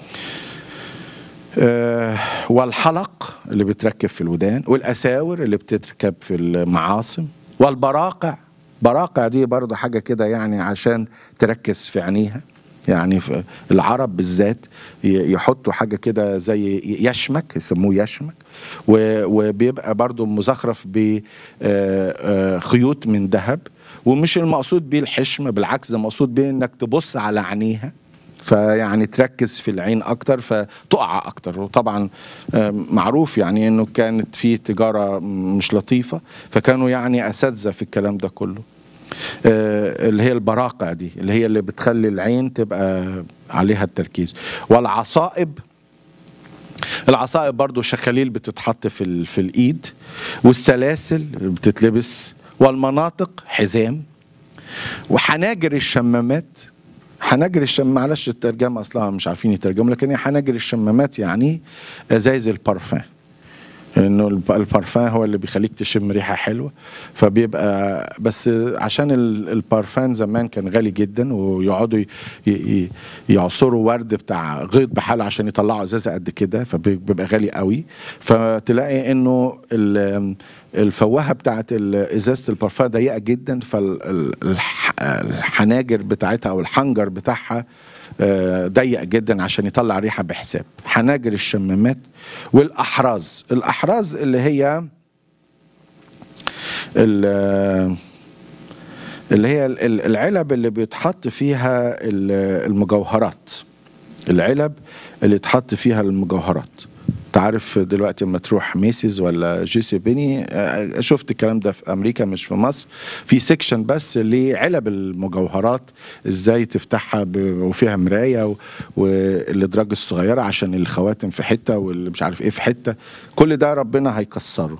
آه والحلق اللي بتركب في الودان والاساور اللي بتركب في المعاصم والبراقع براقع دي برضه حاجه كده يعني عشان تركز في عينيها يعني في العرب بالذات يحطوا حاجه كده زي يشمك يسموه يشمك وبيبقى برضه مزخرف بخيوط من ذهب ومش المقصود بيه الحشم بالعكس ده مقصود بيه انك تبص على عينيها فيعني تركز في العين اكتر فتقع اكتر وطبعا معروف يعني انه كانت في تجاره مش لطيفه فكانوا يعني اساتذه في الكلام ده كله اللي هي البراقع دي اللي هي اللي بتخلي العين تبقى عليها التركيز والعصائب العصائب برضو شخاليل بتتحط في في الايد والسلاسل بتتلبس والمناطق حزام وحناجر الشمامات حناجر الشم معلش الترجمه اصلا مش عارفين يترجموا لكن هي حناجر الشمامات يعني ازايز البارفان انه البارفان هو اللي بيخليك تشم ريحه حلوه فبيبقى بس عشان البارفان زمان كان غالي جدا ويقعدوا يعصروا ورد بتاع غيط بحاله عشان يطلعوا ازازه قد كده فبيبقى غالي قوي فتلاقي انه الفواهه بتاعت ازازه البارفان ضيقه جدا فالحناجر بتاعتها او الحنجر بتاعها ضيق جدا عشان يطلع ريحه بحساب حناجر الشمامات والاحراز الاحراز اللي هي اللي هي العلب اللي بيتحط فيها المجوهرات العلب اللي يتحط فيها المجوهرات تعرف دلوقتي لما تروح ميسيز ولا جي سي بيني شفت الكلام ده في امريكا مش في مصر في سيكشن بس لعلب المجوهرات ازاي تفتحها وفيها مرايه والادراج الصغيره عشان الخواتم في حته واللي مش عارف ايه في حته كل ده ربنا هيكسره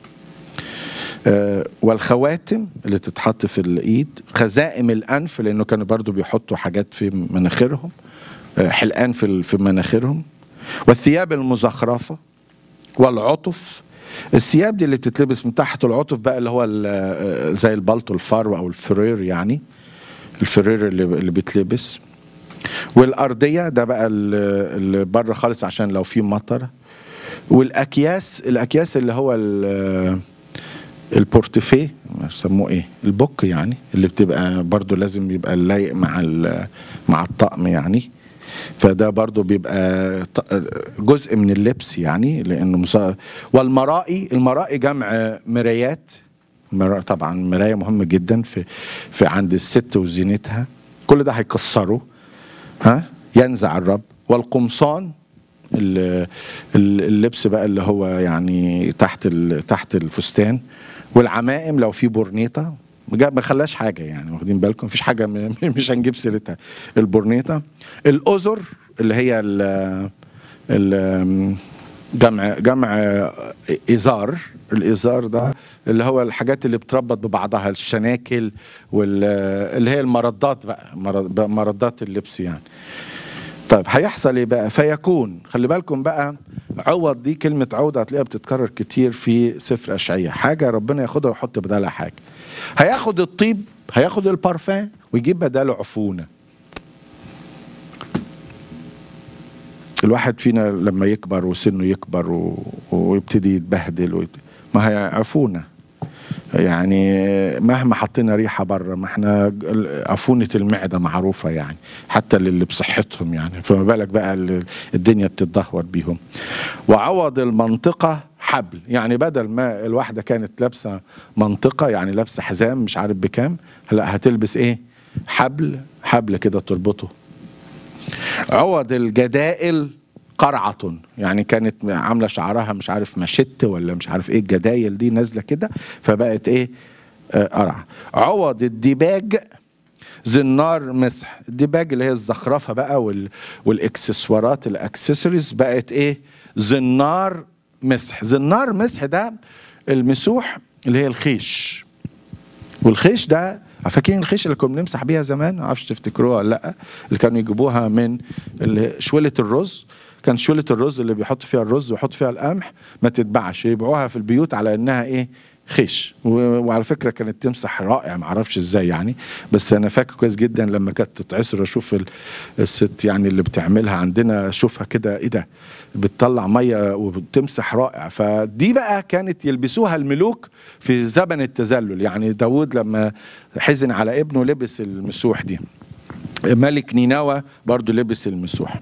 والخواتم اللي تتحط في الايد خزائم الانف لانه كانوا برضو بيحطوا حاجات في مناخيرهم حلقان في في مناخيرهم والثياب المزخرفة والعطف الثياب دي اللي بتتلبس من تحت العطف بقى اللي هو زي البلطو الفرو او الفرير يعني الفرير اللي اللي بيتلبس والأرضية ده بقى اللي بره خالص عشان لو في مطر والأكياس الأكياس اللي هو البورتفيه يسموه ايه البوك يعني اللي بتبقى برضو لازم يبقى لايق مع مع الطقم يعني فده برضو بيبقى جزء من اللبس يعني لانه مصا... والمرائي المرائي جمع مرايات طبعا مرايه مهمه جدا في في عند الست وزينتها كل ده هيكسره ها ينزع الرب والقمصان اللبس بقى اللي هو يعني تحت تحت الفستان والعمائم لو في برنيطه ما خلاش حاجه يعني واخدين بالكم مفيش حاجه م- مش هنجيب سيرتها البورنيطه الاذر اللي هي ال ال جمع جمع ازار الازار ده اللي هو الحاجات اللي بتربط ببعضها الشناكل واللي هي المردات بقى مرض- مردات اللبس يعني طيب هيحصل ايه بقى فيكون خلي بالكم بقى عوض دي كلمة عوض هتلاقيها بتتكرر كتير في سفر أشعية حاجة ربنا ياخدها ويحط بدالها حاجة هياخد الطيب هياخد البارفان ويجيب بداله عفونة الواحد فينا لما يكبر وسنه يكبر و... ويبتدي يتبهدل ويت... ما هي عفونة يعني مهما حطينا ريحه بره ما احنا عفونه المعده معروفه يعني حتى للي بصحتهم يعني فما بالك بقى اللي الدنيا بتتدهور بيهم وعوض المنطقه حبل يعني بدل ما الواحده كانت لابسه منطقه يعني لابسه حزام مش عارف بكام هلا هتلبس ايه حبل حبل كده تربطه عوض الجدائل قرعة يعني كانت عاملة شعرها مش عارف مشت ولا مش عارف ايه الجدايل دي نازلة كده فبقت ايه آه قرعة عوض الديباج زنار مسح الديباج اللي هي الزخرفة بقى وال والاكسسوارات الاكسسوارز بقت ايه زنار مسح زنار مسح ده المسوح اللي هي الخيش والخيش ده فاكرين الخيش اللي كنا بنمسح بيها زمان ما اعرفش تفتكروها ولا لا اللي كانوا يجيبوها من شوله الرز كان شوله الرز اللي بيحط فيها الرز ويحط فيها القمح ما تتباعش يبيعوها في البيوت على انها ايه خيش وعلى فكره كانت تمسح رائع ما اعرفش ازاي يعني بس انا فاكر كويس جدا لما كانت تتعصر اشوف الست يعني اللي بتعملها عندنا اشوفها كده ايه ده بتطلع ميه وبتمسح رائع فدي بقى كانت يلبسوها الملوك في زمن التذلل يعني داود لما حزن على ابنه لبس المسوح دي ملك نينوى برضو لبس المسوح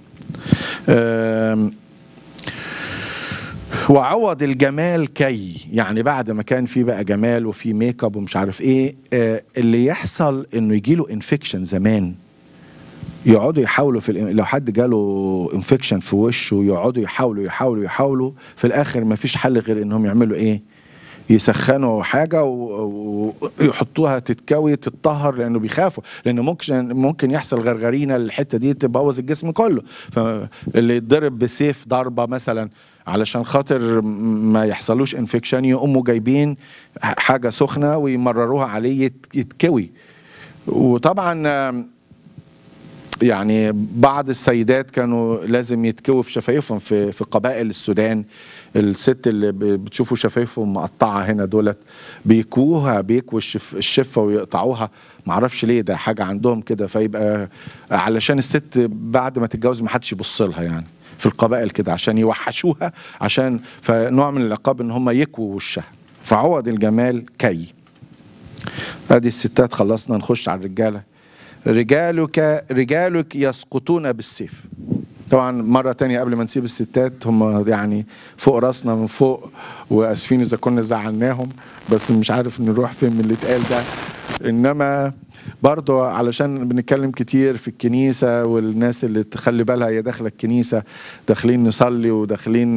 وعوض الجمال كي يعني بعد ما كان في بقى جمال وفي ميك اب ومش عارف ايه اللي يحصل انه يجي له انفكشن زمان يقعدوا يحاولوا في لو حد جاله انفكشن في وشه يقعدوا يحاولوا يحاولوا يحاولوا في الاخر ما فيش حل غير انهم يعملوا ايه يسخنوا حاجه ويحطوها تتكوي تتطهر لانه بيخافوا لانه ممكن ممكن يحصل غرغرينه الحته دي تبوظ الجسم كله فاللي يتضرب بسيف ضربه مثلا علشان خاطر ما يحصلوش انفكشن يقوموا جايبين حاجه سخنه ويمرروها عليه يتكوي وطبعا يعني بعض السيدات كانوا لازم يتكووا في شفايفهم في في قبائل السودان الست اللي بتشوفوا شفايفهم مقطعه هنا دولت بيكوها بيكوا الشف الشفه ويقطعوها معرفش ليه ده حاجه عندهم كده فيبقى علشان الست بعد ما تتجوز ما حدش يبص لها يعني في القبائل كده عشان يوحشوها عشان فنوع من العقاب ان هم يكووا وشها فعوض الجمال كي ادي الستات خلصنا نخش على الرجاله رجالك رجالك يسقطون بالسيف طبعا مرة تانية قبل ما نسيب الستات هم يعني فوق راسنا من فوق واسفين اذا كنا زعلناهم بس مش عارف نروح فين من اللي اتقال ده انما برضو علشان بنتكلم كتير في الكنيسة والناس اللي تخلي بالها هي داخلة الكنيسة داخلين نصلي وداخلين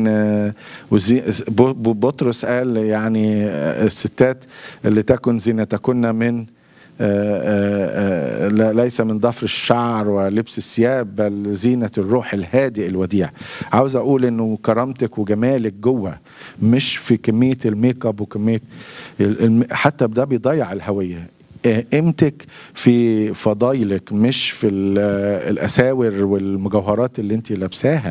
بطرس قال يعني الستات اللي تكن زينتكن من آآ آآ ليس من ضفر الشعر ولبس الثياب بل زينة الروح الهادئ الوديع عاوز أقول أنه كرامتك وجمالك جوه مش في كمية الميك اب وكمية حتى ده بيضيع الهوية قيمتك في فضايلك مش في الاساور والمجوهرات اللي انت لابساها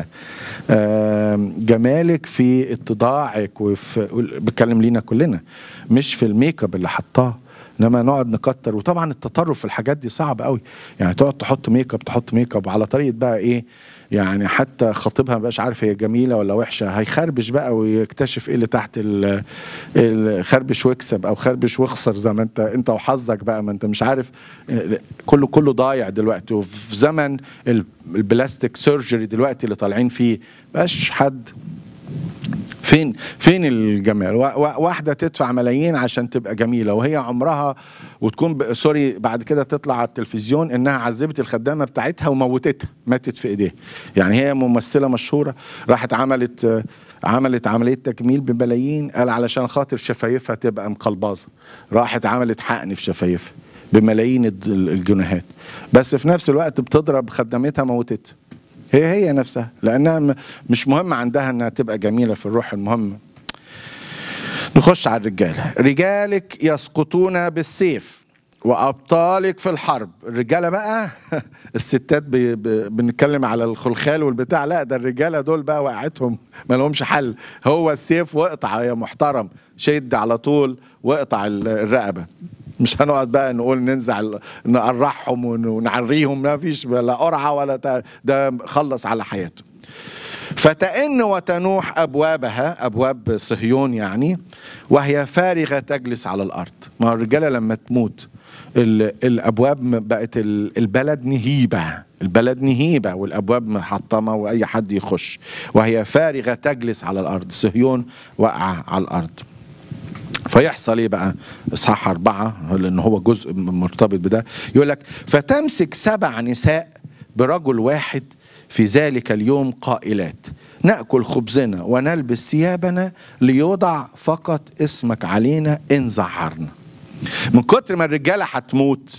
جمالك في اتضاعك وفي بتكلم لينا كلنا مش في الميك اب اللي حطاه انما نقعد نكتر وطبعا التطرف في الحاجات دي صعب قوي يعني تقعد تحط ميك اب تحط ميك اب على طريقه بقى ايه يعني حتى خطيبها ما بقاش عارف هي جميله ولا وحشه هيخربش بقى ويكتشف ايه اللي تحت الخربش واكسب او خربش واخسر زي ما انت انت وحظك بقى ما انت مش عارف كله كله ضايع دلوقتي وفي زمن البلاستيك سيرجري دلوقتي اللي طالعين فيه بقاش حد فين فين الجمال وا- وا- واحده تدفع ملايين عشان تبقى جميله وهي عمرها وتكون ب... سوري بعد كده تطلع على التلفزيون انها عذبت الخدامه بتاعتها وموتتها ماتت في ايديها يعني هي ممثله مشهوره راحت عملت آه، عملت عمليه تجميل بملايين قال علشان خاطر شفايفها تبقى مقلبظه راحت عملت حقن في شفايفها بملايين الد- الجنيهات بس في نفس الوقت بتضرب خدامتها موتتها هي هي نفسها لانها م- مش مهم عندها انها تبقى جميله في الروح المهم نخش على الرجاله رجالك يسقطون بالسيف وابطالك في الحرب الرجاله بقى الستات بي بي بنتكلم على الخلخال والبتاع لا ده الرجاله دول بقى وقعتهم ما لهمش حل هو السيف واقطع يا محترم شد على طول واقطع ال- الرقبه مش هنقعد بقى نقول ننزع ال- نقرعهم ون- ونعريهم ما فيش لا قرعه ولا تا- ده خلص على حياته فتئن وتنوح ابوابها ابواب صهيون يعني وهي فارغه تجلس على الارض ما هو الرجاله لما تموت ال- الابواب م- بقت ال- البلد نهيبه البلد نهيبه والابواب محطمه واي حد يخش وهي فارغه تجلس على الارض صهيون وقع على الارض فيحصل ايه بقى اصحاح اربعه لان هو جزء مرتبط بده يقول لك فتمسك سبع نساء برجل واحد في ذلك اليوم قائلات ناكل خبزنا ونلبس ثيابنا ليوضع فقط اسمك علينا ان زعرنا من كتر ما الرجاله هتموت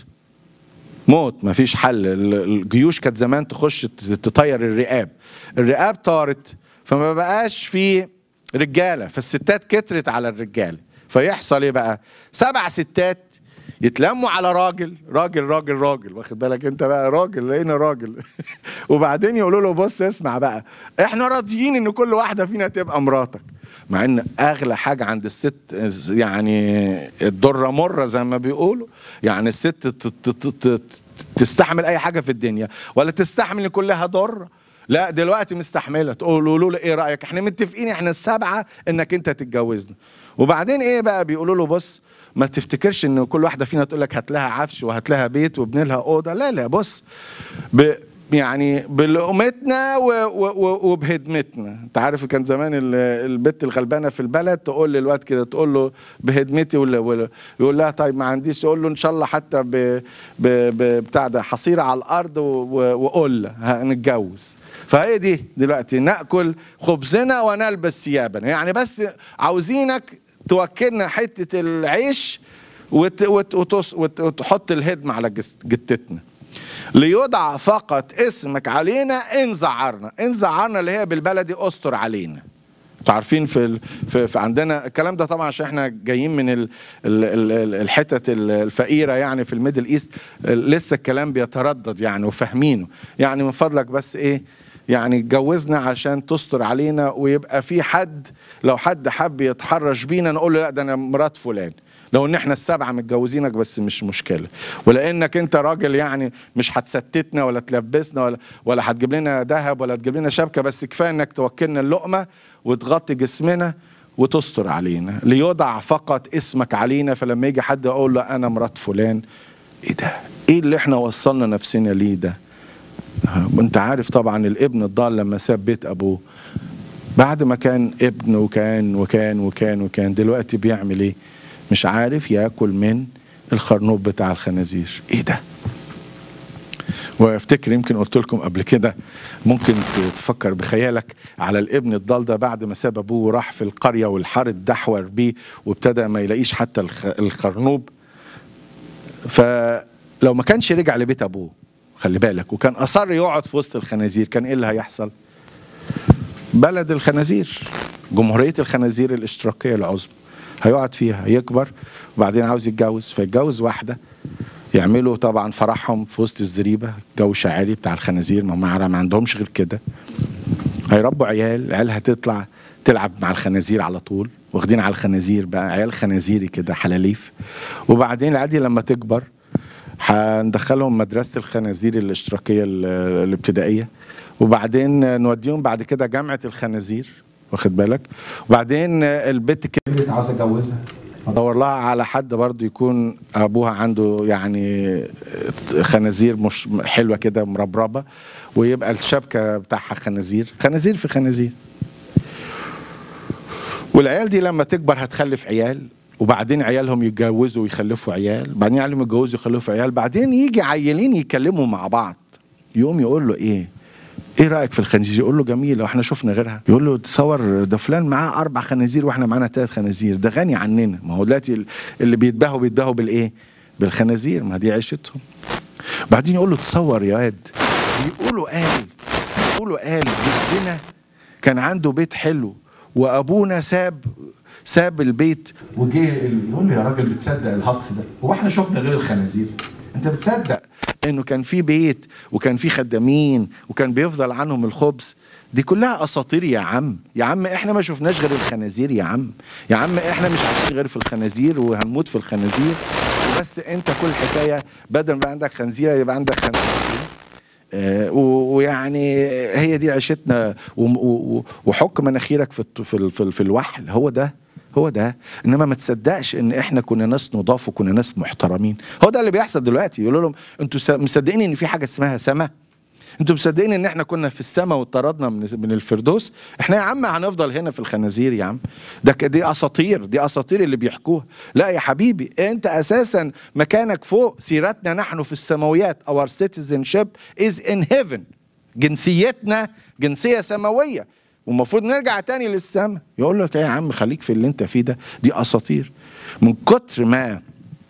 موت مفيش حل ال- الجيوش كانت زمان تخش ت- تطير الرقاب الرقاب طارت فما بقاش في رجاله فالستات كترت على الرجاله فيحصل ايه بقى سبع ستات يتلموا على راجل راجل راجل راجل واخد بالك انت بقى راجل لقينا راجل وبعدين يقولوا له بص اسمع بقى احنا راضيين ان كل واحده فينا تبقى مراتك مع ان اغلى حاجه عند الست يعني الضره مره زي ما بيقولوا يعني الست ت- ت- ت- ت- تستحمل اي حاجه في الدنيا ولا تستحمل ان كلها ضره لا دلوقتي مستحمله تقولوا له ايه رايك احنا متفقين احنا السبعه انك انت تتجوزنا وبعدين ايه بقى بيقولوا له بص ما تفتكرش ان كل واحده فينا تقول لك هات لها عفش وهات لها بيت وابني لها اوضه لا لا بص ب يعني بلقمتنا و- و- و- وبهدمتنا انت عارف كان زمان ال- البت الغلبانه في البلد تقول للواد كده تقول له بهدمتي ولا ولا يقول لها طيب ما عنديش يقول له ان شاء الله حتى ب ب ب بتاع ده حصيره على الارض و- و- وقله هنتجوز فهي دي دلوقتي ناكل خبزنا ونلبس ثيابنا يعني بس عاوزينك توكلنا حته العيش وت وت وتص وت وتحط الهدم على جس- جتتنا ليدعى فقط اسمك علينا ان زعرنا ان زعرنا اللي هي بالبلدي استر علينا انتوا عارفين في, ال... في, في عندنا الكلام ده طبعا عشان احنا جايين من ال... ال... ال... الحتت ال- الفقيره يعني في الميدل ايست لسه الكلام بيتردد يعني وفاهمينه يعني من فضلك بس ايه يعني اتجوزنا عشان تستر علينا ويبقى في حد لو حد حب يتحرش بينا نقول له لا ده انا مرات فلان لو ان احنا السبعه متجوزينك بس مش مشكله ولانك انت راجل يعني مش هتستتنا ولا تلبسنا ولا ولا هتجيب لنا ذهب ولا تجيب لنا شبكه بس كفايه انك توكلنا اللقمه وتغطي جسمنا وتستر علينا ليضع فقط اسمك علينا فلما يجي حد يقول له انا مرات فلان ايه ده ايه اللي احنا وصلنا نفسنا ليه ده وانت عارف طبعا الابن الضال لما ساب بيت ابوه بعد ما كان ابن وكان وكان وكان وكان دلوقتي بيعمل ايه مش عارف ياكل من الخرنوب بتاع الخنازير ايه ده وافتكر يمكن قلت لكم قبل كده ممكن تفكر بخيالك على الابن الضال ده بعد ما ساب ابوه وراح في القريه والحار اتدحور بيه وابتدى ما يلاقيش حتى الخ- الخرنوب فلو ما كانش رجع لبيت ابوه خلي بالك وكان اصر يقعد في وسط الخنازير كان ايه اللي هيحصل بلد الخنازير جمهوريه الخنازير الاشتراكيه العظمى هيقعد فيها يكبر وبعدين عاوز يتجوز فيتجوز واحده يعملوا طبعا فرحهم في وسط الزريبه جو شاعري بتاع الخنازير ما ما ما عندهمش غير كده هيربوا عيال العيال هتطلع تلعب مع الخنازير على طول واخدين على الخنازير بقى عيال خنازيري كده حلاليف وبعدين العيال دي لما تكبر هندخلهم مدرسة الخنازير الاشتراكية ال- الابتدائية وبعدين نوديهم بعد كده جامعة الخنازير واخد بالك وبعدين البنت كبرت عاوز اتجوزها فدور لها على حد برضو يكون ابوها عنده يعني خنازير مش حلوه كده مربربه ويبقى الشبكه بتاعها خنازير خنازير في خنازير والعيال دي لما تكبر هتخلف عيال وبعدين عيالهم يتجوزوا ويخلفوا عيال بعدين عيالهم يتجوزوا ويخلفوا عيال بعدين يجي عيلين يتكلموا مع بعض يقوم يقول له ايه ايه رايك في الخنازير يقول له جميله واحنا شفنا غيرها يقول له تصور ده فلان معاه اربع خنازير واحنا معانا ثلاث خنازير ده غني عننا ما هو دلوقتي اللي بيتباهوا بيتباهوا بالايه بالخنازير ما دي عيشتهم بعدين يقول له تصور يا واد بيقولوا قال بيقولوا قال جدنا كان عنده بيت حلو وابونا ساب ساب البيت وجه يقول له يا راجل بتصدق الهجص ده هو احنا شفنا غير الخنازير انت بتصدق انه كان في بيت وكان في خدامين وكان بيفضل عنهم الخبز دي كلها اساطير يا عم يا عم احنا ما شفناش غير الخنازير يا عم يا عم احنا مش عارفين غير في الخنازير وهنموت في الخنازير بس انت كل حكايه بدل ما عندك خنزيره يبقى عندك خنزير آه ويعني هي دي عيشتنا وحك مناخيرك في في في, في الوحل هو ده هو ده انما ما تصدقش ان احنا كنا ناس نضاف وكنا ناس محترمين هو ده اللي بيحصل دلوقتي يقولوا لهم انتوا مصدقين ان في حاجه اسمها سما انتوا مصدقين ان احنا كنا في السماء واتطردنا من من الفردوس احنا يا عم هنفضل هنا في الخنازير يا عم ده دي اساطير دي اساطير اللي بيحكوها لا يا حبيبي انت اساسا مكانك فوق سيرتنا نحن في السماويات our citizenship is in heaven جنسيتنا جنسيه سماويه والمفروض نرجع تاني للسماء يقول لك يا عم خليك في اللي انت فيه ده دي اساطير من كتر ما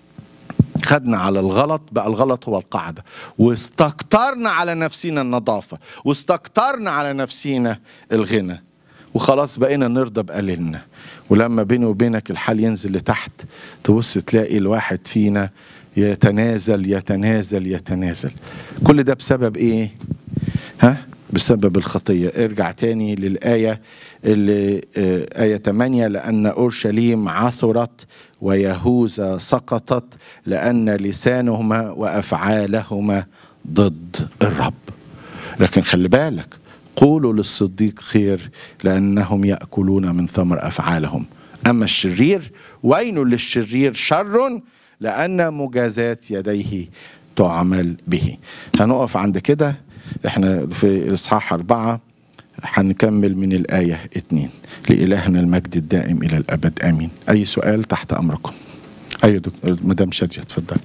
خدنا على الغلط بقى الغلط هو القاعده واستكترنا على نفسنا النظافه واستكترنا على نفسنا الغنى وخلاص بقينا نرضى بقليلنا ولما بيني وبينك الحال ينزل لتحت تبص تلاقي الواحد فينا يتنازل يتنازل يتنازل كل ده بسبب ايه ها بسبب الخطية ارجع تاني للآية اللي آية 8 لأن أورشليم عثرت ويهوذا سقطت لأن لسانهما وأفعالهما ضد الرب لكن خلي بالك قولوا للصديق خير لأنهم يأكلون من ثمر أفعالهم أما الشرير وين للشرير شر لأن مجازات يديه تعمل به هنقف عند كده احنا في الاصحاح أربعة هنكمل من الآية اتنين لإلهنا المجد الدائم إلى الأبد آمين أي سؤال تحت أمركم أي دكتور مدام شادية اتفضل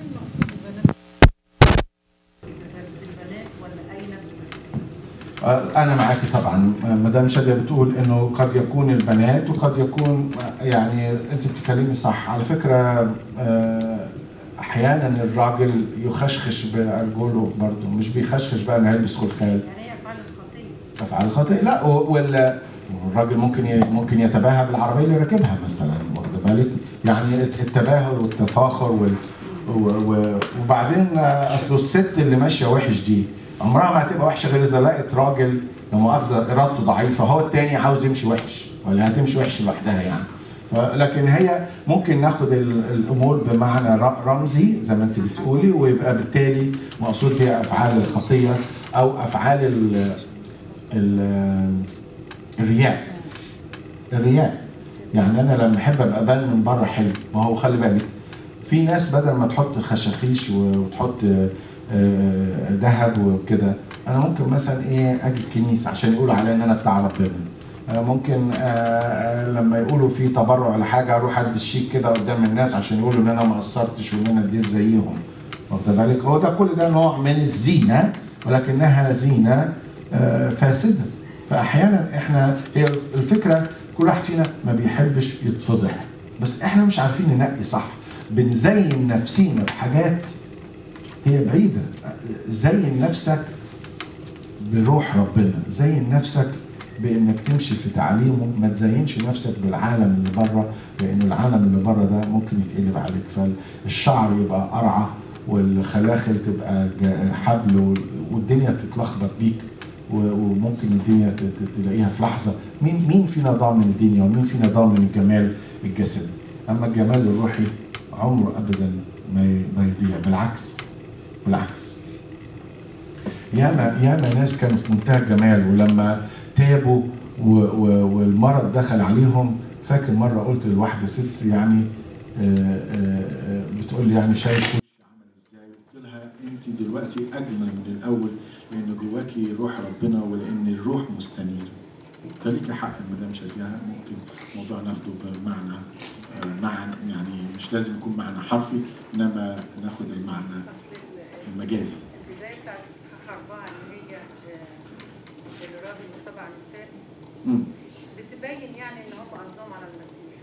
أنا معاك طبعا مدام شادية بتقول إنه قد يكون البنات وقد يكون يعني أنت بتتكلمي صح على فكرة احيانا الراجل يخشخش بارجله برضه مش بيخشخش بقى انه يلبس خلخال يعني هي افعال الخطيه افعال الخطيه لا ولا الراجل ممكن ممكن يتباهى بالعربيه اللي راكبها مثلا واخد بالك يعني التباهي والتفاخر وال وبعدين اصله الست اللي ماشيه وحش دي عمرها ما هتبقى وحشه غير اذا لقت راجل لا مؤاخذه ارادته ضعيفه هو التاني عاوز يمشي وحش ولا هتمشي وحش لوحدها يعني لكن هي ممكن ناخد الامور بمعنى رمزي زي ما انت بتقولي ويبقى بالتالي مقصود بها افعال الخطيه او افعال ال ال الرياء الرياء يعني انا لما احب ابقى بان من بره حلو ما هو خلي بالك في ناس بدل ما تحط خشاخيش وتحط ذهب وكده انا ممكن مثلا ايه اجي الكنيسه عشان يقولوا عليا ان انا بتاع ربنا ممكن لما يقولوا في تبرع لحاجه اروح ادي الشيك كده قدام الناس عشان يقولوا ان انا ما قصرتش وان انا اديت زيهم واخد بالك هو ده كل ده نوع من الزينه ولكنها زينه فاسده فاحيانا احنا هي الفكره كل واحد فينا ما بيحبش يتفضح بس احنا مش عارفين ننقي صح بنزين نفسينا بحاجات هي بعيده زين نفسك بروح ربنا زين نفسك بانك تمشي في تعليمه ما تزينش نفسك بالعالم اللي بره لان العالم اللي بره ده ممكن يتقلب عليك فالشعر يبقى قرعه والخلاخل تبقى حبل والدنيا تتلخبط بيك وممكن الدنيا تلاقيها في لحظه مين مين فينا ضامن الدنيا ومين فينا ضامن الجمال الجسدي اما الجمال الروحي عمره ابدا ما يضيع بالعكس بالعكس ياما ياما ناس كانوا في منتهى الجمال ولما تابوا والمرض دخل عليهم فاكر مره قلت لواحده ست يعني بتقول لي يعني شايف وشي عمل ازاي قلت لها انت دلوقتي اجمل من الاول لان جواكي روح ربنا ولان الروح مستنيره فليكي حق مدام شاديها ممكن موضوع ناخده بمعنى آه، معنى يعني مش لازم يكون معنى حرفي انما ناخد المعنى المجازي البدايه بتاعت اصحاح اربعه اللي هي آه، الراجل والسبع نساء مم. بتبين يعني ان هم قصدهم على المسيح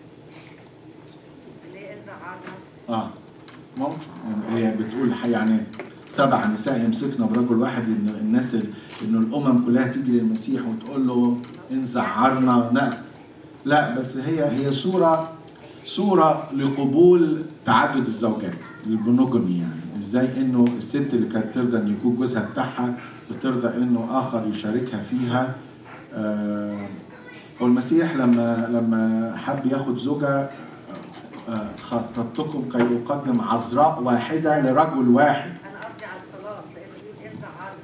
اللي هي انزع عنا اه ممكن هي بتقول يعني سبع نساء يمسكنا برجل واحد ان الناس ال- انه الامم كلها تيجي للمسيح وتقول له ان زعرنا لا لا بس هي هي صوره صوره لقبول تعدد الزوجات المونوجامي يعني ازاي انه الست اللي كانت ترضى ان يكون جوزها بتاعها بترضى انه اخر يشاركها فيها آه والمسيح لما لما حب ياخد زوجه آه، خطبتكم كي أقدم عذراء واحدة لرجل واحد انا قصدي على الخلاص لانه بيقول انزع عنا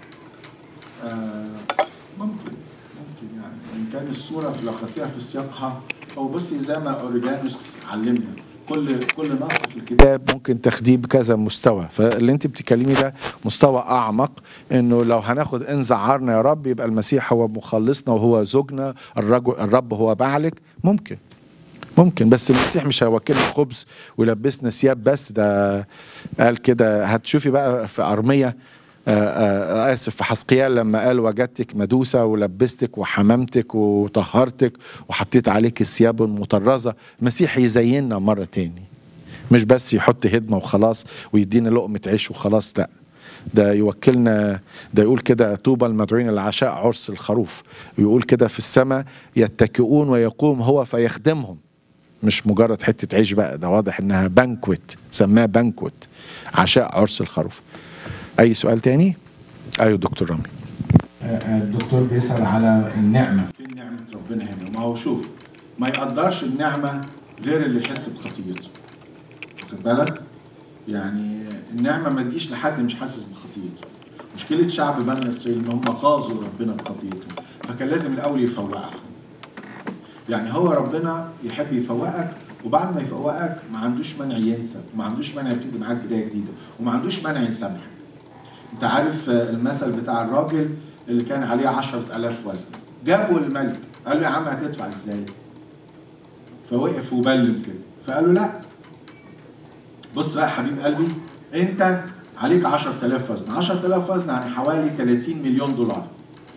آه، ممكن ممكن يعني إن كان الصورة في لقطتها في سياقها أو بصي زي ما أوريجانوس علمنا كل كل نص في الكتاب ممكن تاخديه بكذا مستوى فاللي انت بتتكلمي ده مستوى اعمق انه لو هناخد ان زعرنا يا رب يبقى المسيح هو مخلصنا وهو زوجنا الرجل الرب هو بعلك ممكن ممكن بس المسيح مش هيوكلنا خبز ويلبسنا ثياب بس ده قال كده هتشوفي بقى في ارميه آه، آه، اسف في حسقيال لما قال وجدتك مدوسه ولبستك وحممتك وطهرتك وحطيت عليك الثياب المطرزه المسيح يزيننا مره تاني مش بس يحط هدمه وخلاص ويدينا لقمه عيش وخلاص لا ده يوكلنا ده يقول كده طوبى المدعوين العشاء عرس الخروف ويقول كده في السماء يتكئون ويقوم هو فيخدمهم مش مجرد حته عيش بقى ده واضح انها بانكوت سماه بانكوت عشاء عرس الخروف اي سؤال تاني ايوه دكتور رامي الدكتور بيسأل على النعمة فين نعمة ربنا هنا ما هو شوف ما يقدرش النعمة غير اللي يحس بخطيته واخد بالك يعني النعمة ما تجيش لحد مش حاسس بخطيته مشكلة شعب بني إسرائيل إن هم غاظوا ربنا بخطيته فكان لازم الأول يفوقهم يعني هو ربنا يحب يفوقك وبعد ما يفوقك ما عندوش مانع ينسى وما عندوش مانع يبتدي معاك بداية جديدة وما عندوش مانع يسامحك انت عارف آه، المثل بتاع الراجل اللي كان عليه عشرة ألاف وزن جابوا الملك قال له يا عم هتدفع ازاي فوقف وبلم كده فقال له لا بص بقى يا حبيب قلبي انت عليك 10000 وزن 10000 وزن يعني حوالي 30 مليون دولار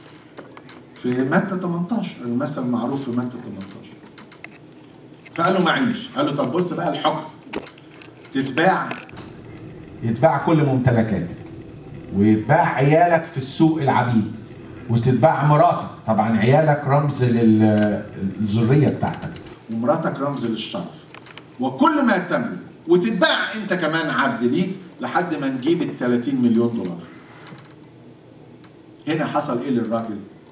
في متى 18 المثل المعروف في متى 18 فقال له معيش قال له طب بص بقى الحكم تتباع يتباع كل ممتلكاتك ويتباع عيالك في السوق العبيد وتتباع مراتك طبعا عيالك رمز للذرية بتاعتك ومراتك رمز للشرف وكل ما تملك وتتباع انت كمان عبد ليك لحد ما نجيب ال 30 مليون دولار هنا حصل ايه للراجل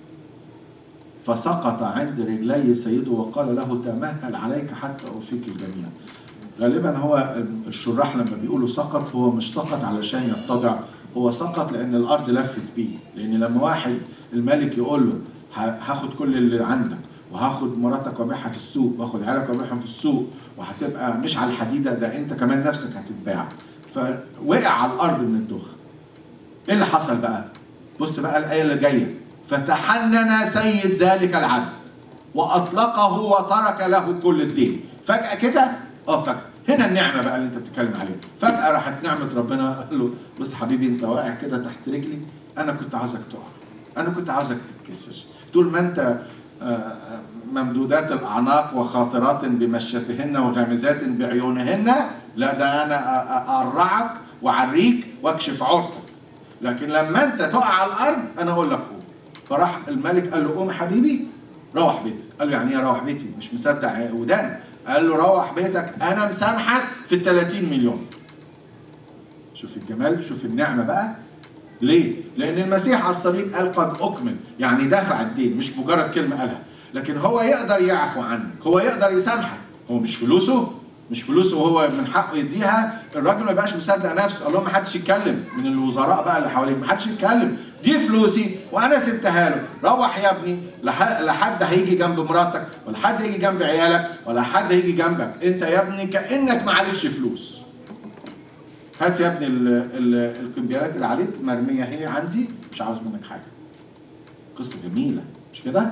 فسقط عند رجلي سيده وقال له تمهل عليك حتى اوفيك الجميع غالبا هو الشراح لما بيقولوا سقط هو مش سقط علشان يتضع هو سقط لان الارض لفت بيه لان لما واحد الملك يقول له ه- هاخد كل اللي عندك وهاخد مراتك وابيعها في السوق واخد عيالك وابيعهم في السوق وهتبقى مش على الحديده ده انت كمان نفسك هتتباع فوقع على الارض من الدخ ايه اللي حصل بقى بص بقى الايه اللي جايه فتحنن سيد ذلك العبد واطلقه وترك له كل الدين فجاه كده اه فجاه هنا النعمه بقى اللي انت بتتكلم عليها فجاه راحت نعمه ربنا قال له بص حبيبي انت واقع كده تحت رجلي انا كنت عاوزك تقع انا كنت عاوزك تتكسر طول ما انت آه، ممدودات الاعناق وخاطرات بمشيتهن وغامزات بعيونهن لا ده انا أ- أ- ارعك واعريك واكشف عورتك لكن لما انت تقع على الارض انا اقول لك قوم فراح الملك قال له قوم يا حبيبي روح بيتك قال له يعني ايه روح بيتي مش مصدق ودان قال له روح بيتك انا مسامحك في ال 30 مليون شوف الجمال شوف النعمه بقى ليه؟ لأن المسيح على الصليب قال قد أكمل، يعني دفع الدين مش مجرد كلمة قالها، لكن هو يقدر يعفو عنك، هو يقدر يسامحك، هو مش فلوسه مش فلوسه وهو من حقه يديها، الراجل ما بقاش مصدق نفسه، قال لهم ما حدش يتكلم من الوزراء بقى اللي حواليه، ما حدش يتكلم، دي فلوسي وأنا سبتها له، روح يا ابني لح- لا حد هيجي جنب مراتك ولا حد هيجي جنب عيالك ولا حد هيجي جنبك، أنت يا ابني كأنك ما عليكش فلوس. هات يا ابني ال- ال- الكمبيالات اللي عليك مرميه هي عندي مش عاوز منك حاجه. قصه جميله مش كده؟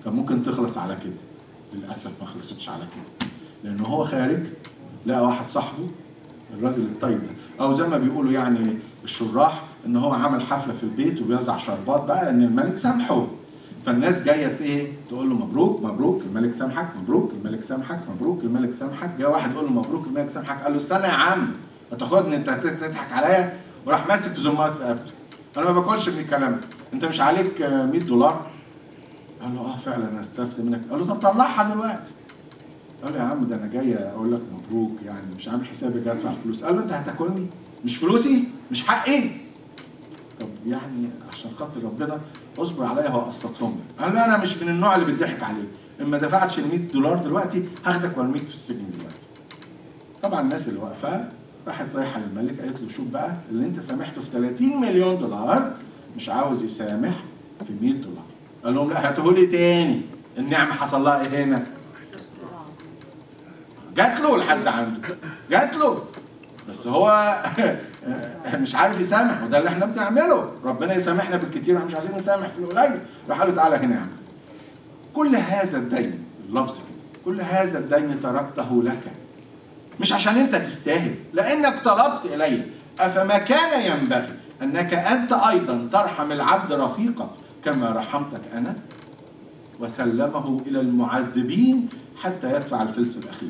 كان ممكن تخلص على كده للاسف ما خلصتش على كده لانه هو خارج لقى واحد صاحبه الراجل الطيب ده او زي ما بيقولوا يعني الشراح ان هو عمل حفله في البيت وبيوزع شربات بقى ان الملك سامحه فالناس جايه ايه تقول له مبروك مبروك الملك سامحك مبروك الملك سامحك مبروك الملك سامحك جه واحد يقول له مبروك الملك سامحك قال له استنى يا عم هتاخدني انت تضحك عليا وراح ماسك في زمات رقبته انا ما باكلش من الكلام ده انت مش عليك 100 دولار قال له اه فعلا انا استفدت منك قال له طب طلعها دلوقتي قال له يا عم ده انا جاي اقول لك مبروك يعني مش عامل حسابي جاي ادفع الفلوس قال له انت هتاكلني مش فلوسي مش حقي طب يعني عشان خاطر ربنا اصبر عليا وقسطهم لك قال له انا مش من النوع اللي بيضحك عليه اما دفعتش ال 100 دولار دلوقتي هاخدك وارميك في السجن دلوقتي طبعا الناس اللي واقفه راحت رايحه للملك قالت له شوف بقى اللي انت سامحته في 30 مليون دولار مش عاوز يسامح في 100 دولار قال لهم لا هاتوه لي تاني النعمه حصل لها ايه هنا جات له لحد عنده جات له بس هو مش عارف يسامح وده اللي احنا بنعمله ربنا يسامحنا بالكتير واحنا مش عايزين نسامح في القليل راح قال له تعالى هنا يا عم كل هذا الدين اللفظ كده كل هذا الدين تركته لك مش عشان انت تستاهل لانك طلبت الي افما كان ينبغي انك انت ايضا ترحم العبد رفيقك كما رحمتك انا وسلمه الى المعذبين حتى يدفع الفلس الاخير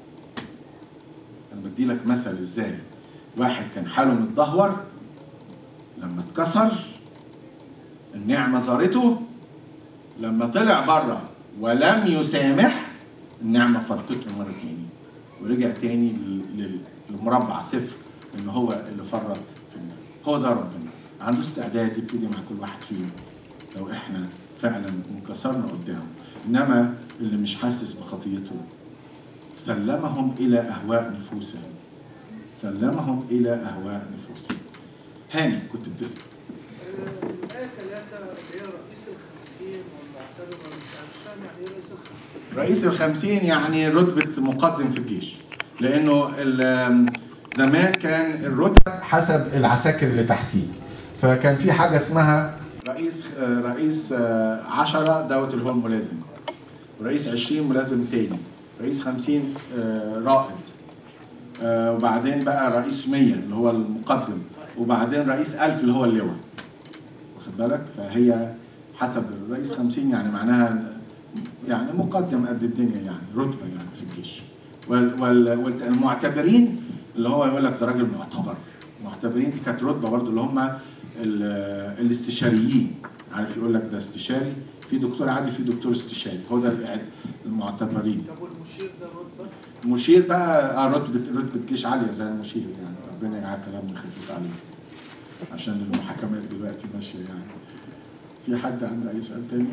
انا بدي لك مثل ازاي واحد كان حاله متدهور لما اتكسر النعمه زارته لما طلع بره ولم يسامح النعمه فرقته مره تاني ورجع تاني للمربع صفر ان هو اللي فرط في النعمه هو ده ربنا عنده استعداد يبتدي مع كل واحد فينا لو احنا فعلا انكسرنا قدامه انما اللي مش حاسس بخطيته سلمهم الى اهواء نفوسهم سلمهم الى اهواء نفوسهم هاني كنت بتسال الآية ثلاثة اللي هي رئيس الخمسين والمعتبر مش فاهم يعني إيه رئيس الخمسين؟ رئيس الخمسين يعني رتبة مقدم في الجيش لأنه ال- زمان كان الرتب حسب العساكر اللي تحتيك فكان في حاجة اسمها رئيس رئيس عشرة دوت اللي هو الملازم ورئيس عشرين ملازم تاني رئيس خمسين آه، رائد آه، وبعدين بقى رئيس مية اللي هو المقدم وبعدين رئيس ألف اللي هو اللواء واخد بالك فهي حسب الرئيس خمسين يعني معناها يعني مقدم قد الدنيا يعني رتبة يعني في الجيش وال- وال- والمعتبرين اللي هو يقول لك ده راجل معتبر المعتبرين دي كانت رتبة برضو اللي هم ال- الاستشاريين عارف يقول لك ده استشاري في دكتور عادي في دكتور استشاري هو ده القاعد المعتبرين طب والمشير ده رتبة؟ مشير بقى آه رتبة رتبة جيش عالية زي المشير يعني ربنا يجعل كلامنا خفيف عليه عشان المحاكمات دلوقتي ماشية يعني في حد عنده أي سؤال تاني؟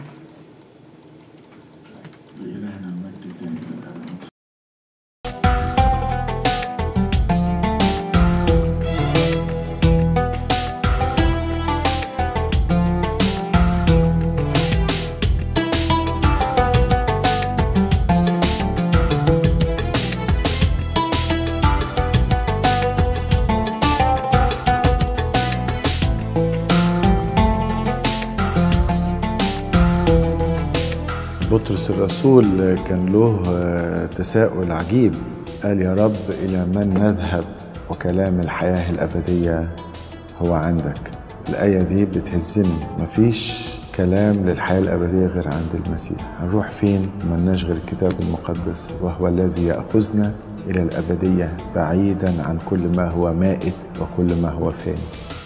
لإلهنا المجد الدائم إلى الأبد بطرس الرسول كان له آه، تساؤل عجيب قال يا رب إلى من نذهب وكلام الحياة الأبدية هو عندك الآية دي بتهزني مفيش كلام للحياة الأبدية غير عند المسيح هنروح فين ملناش غير الكتاب المقدس وهو الذي يأخذنا إلى الأبدية بعيدا عن كل ما هو مائت وكل ما هو فاني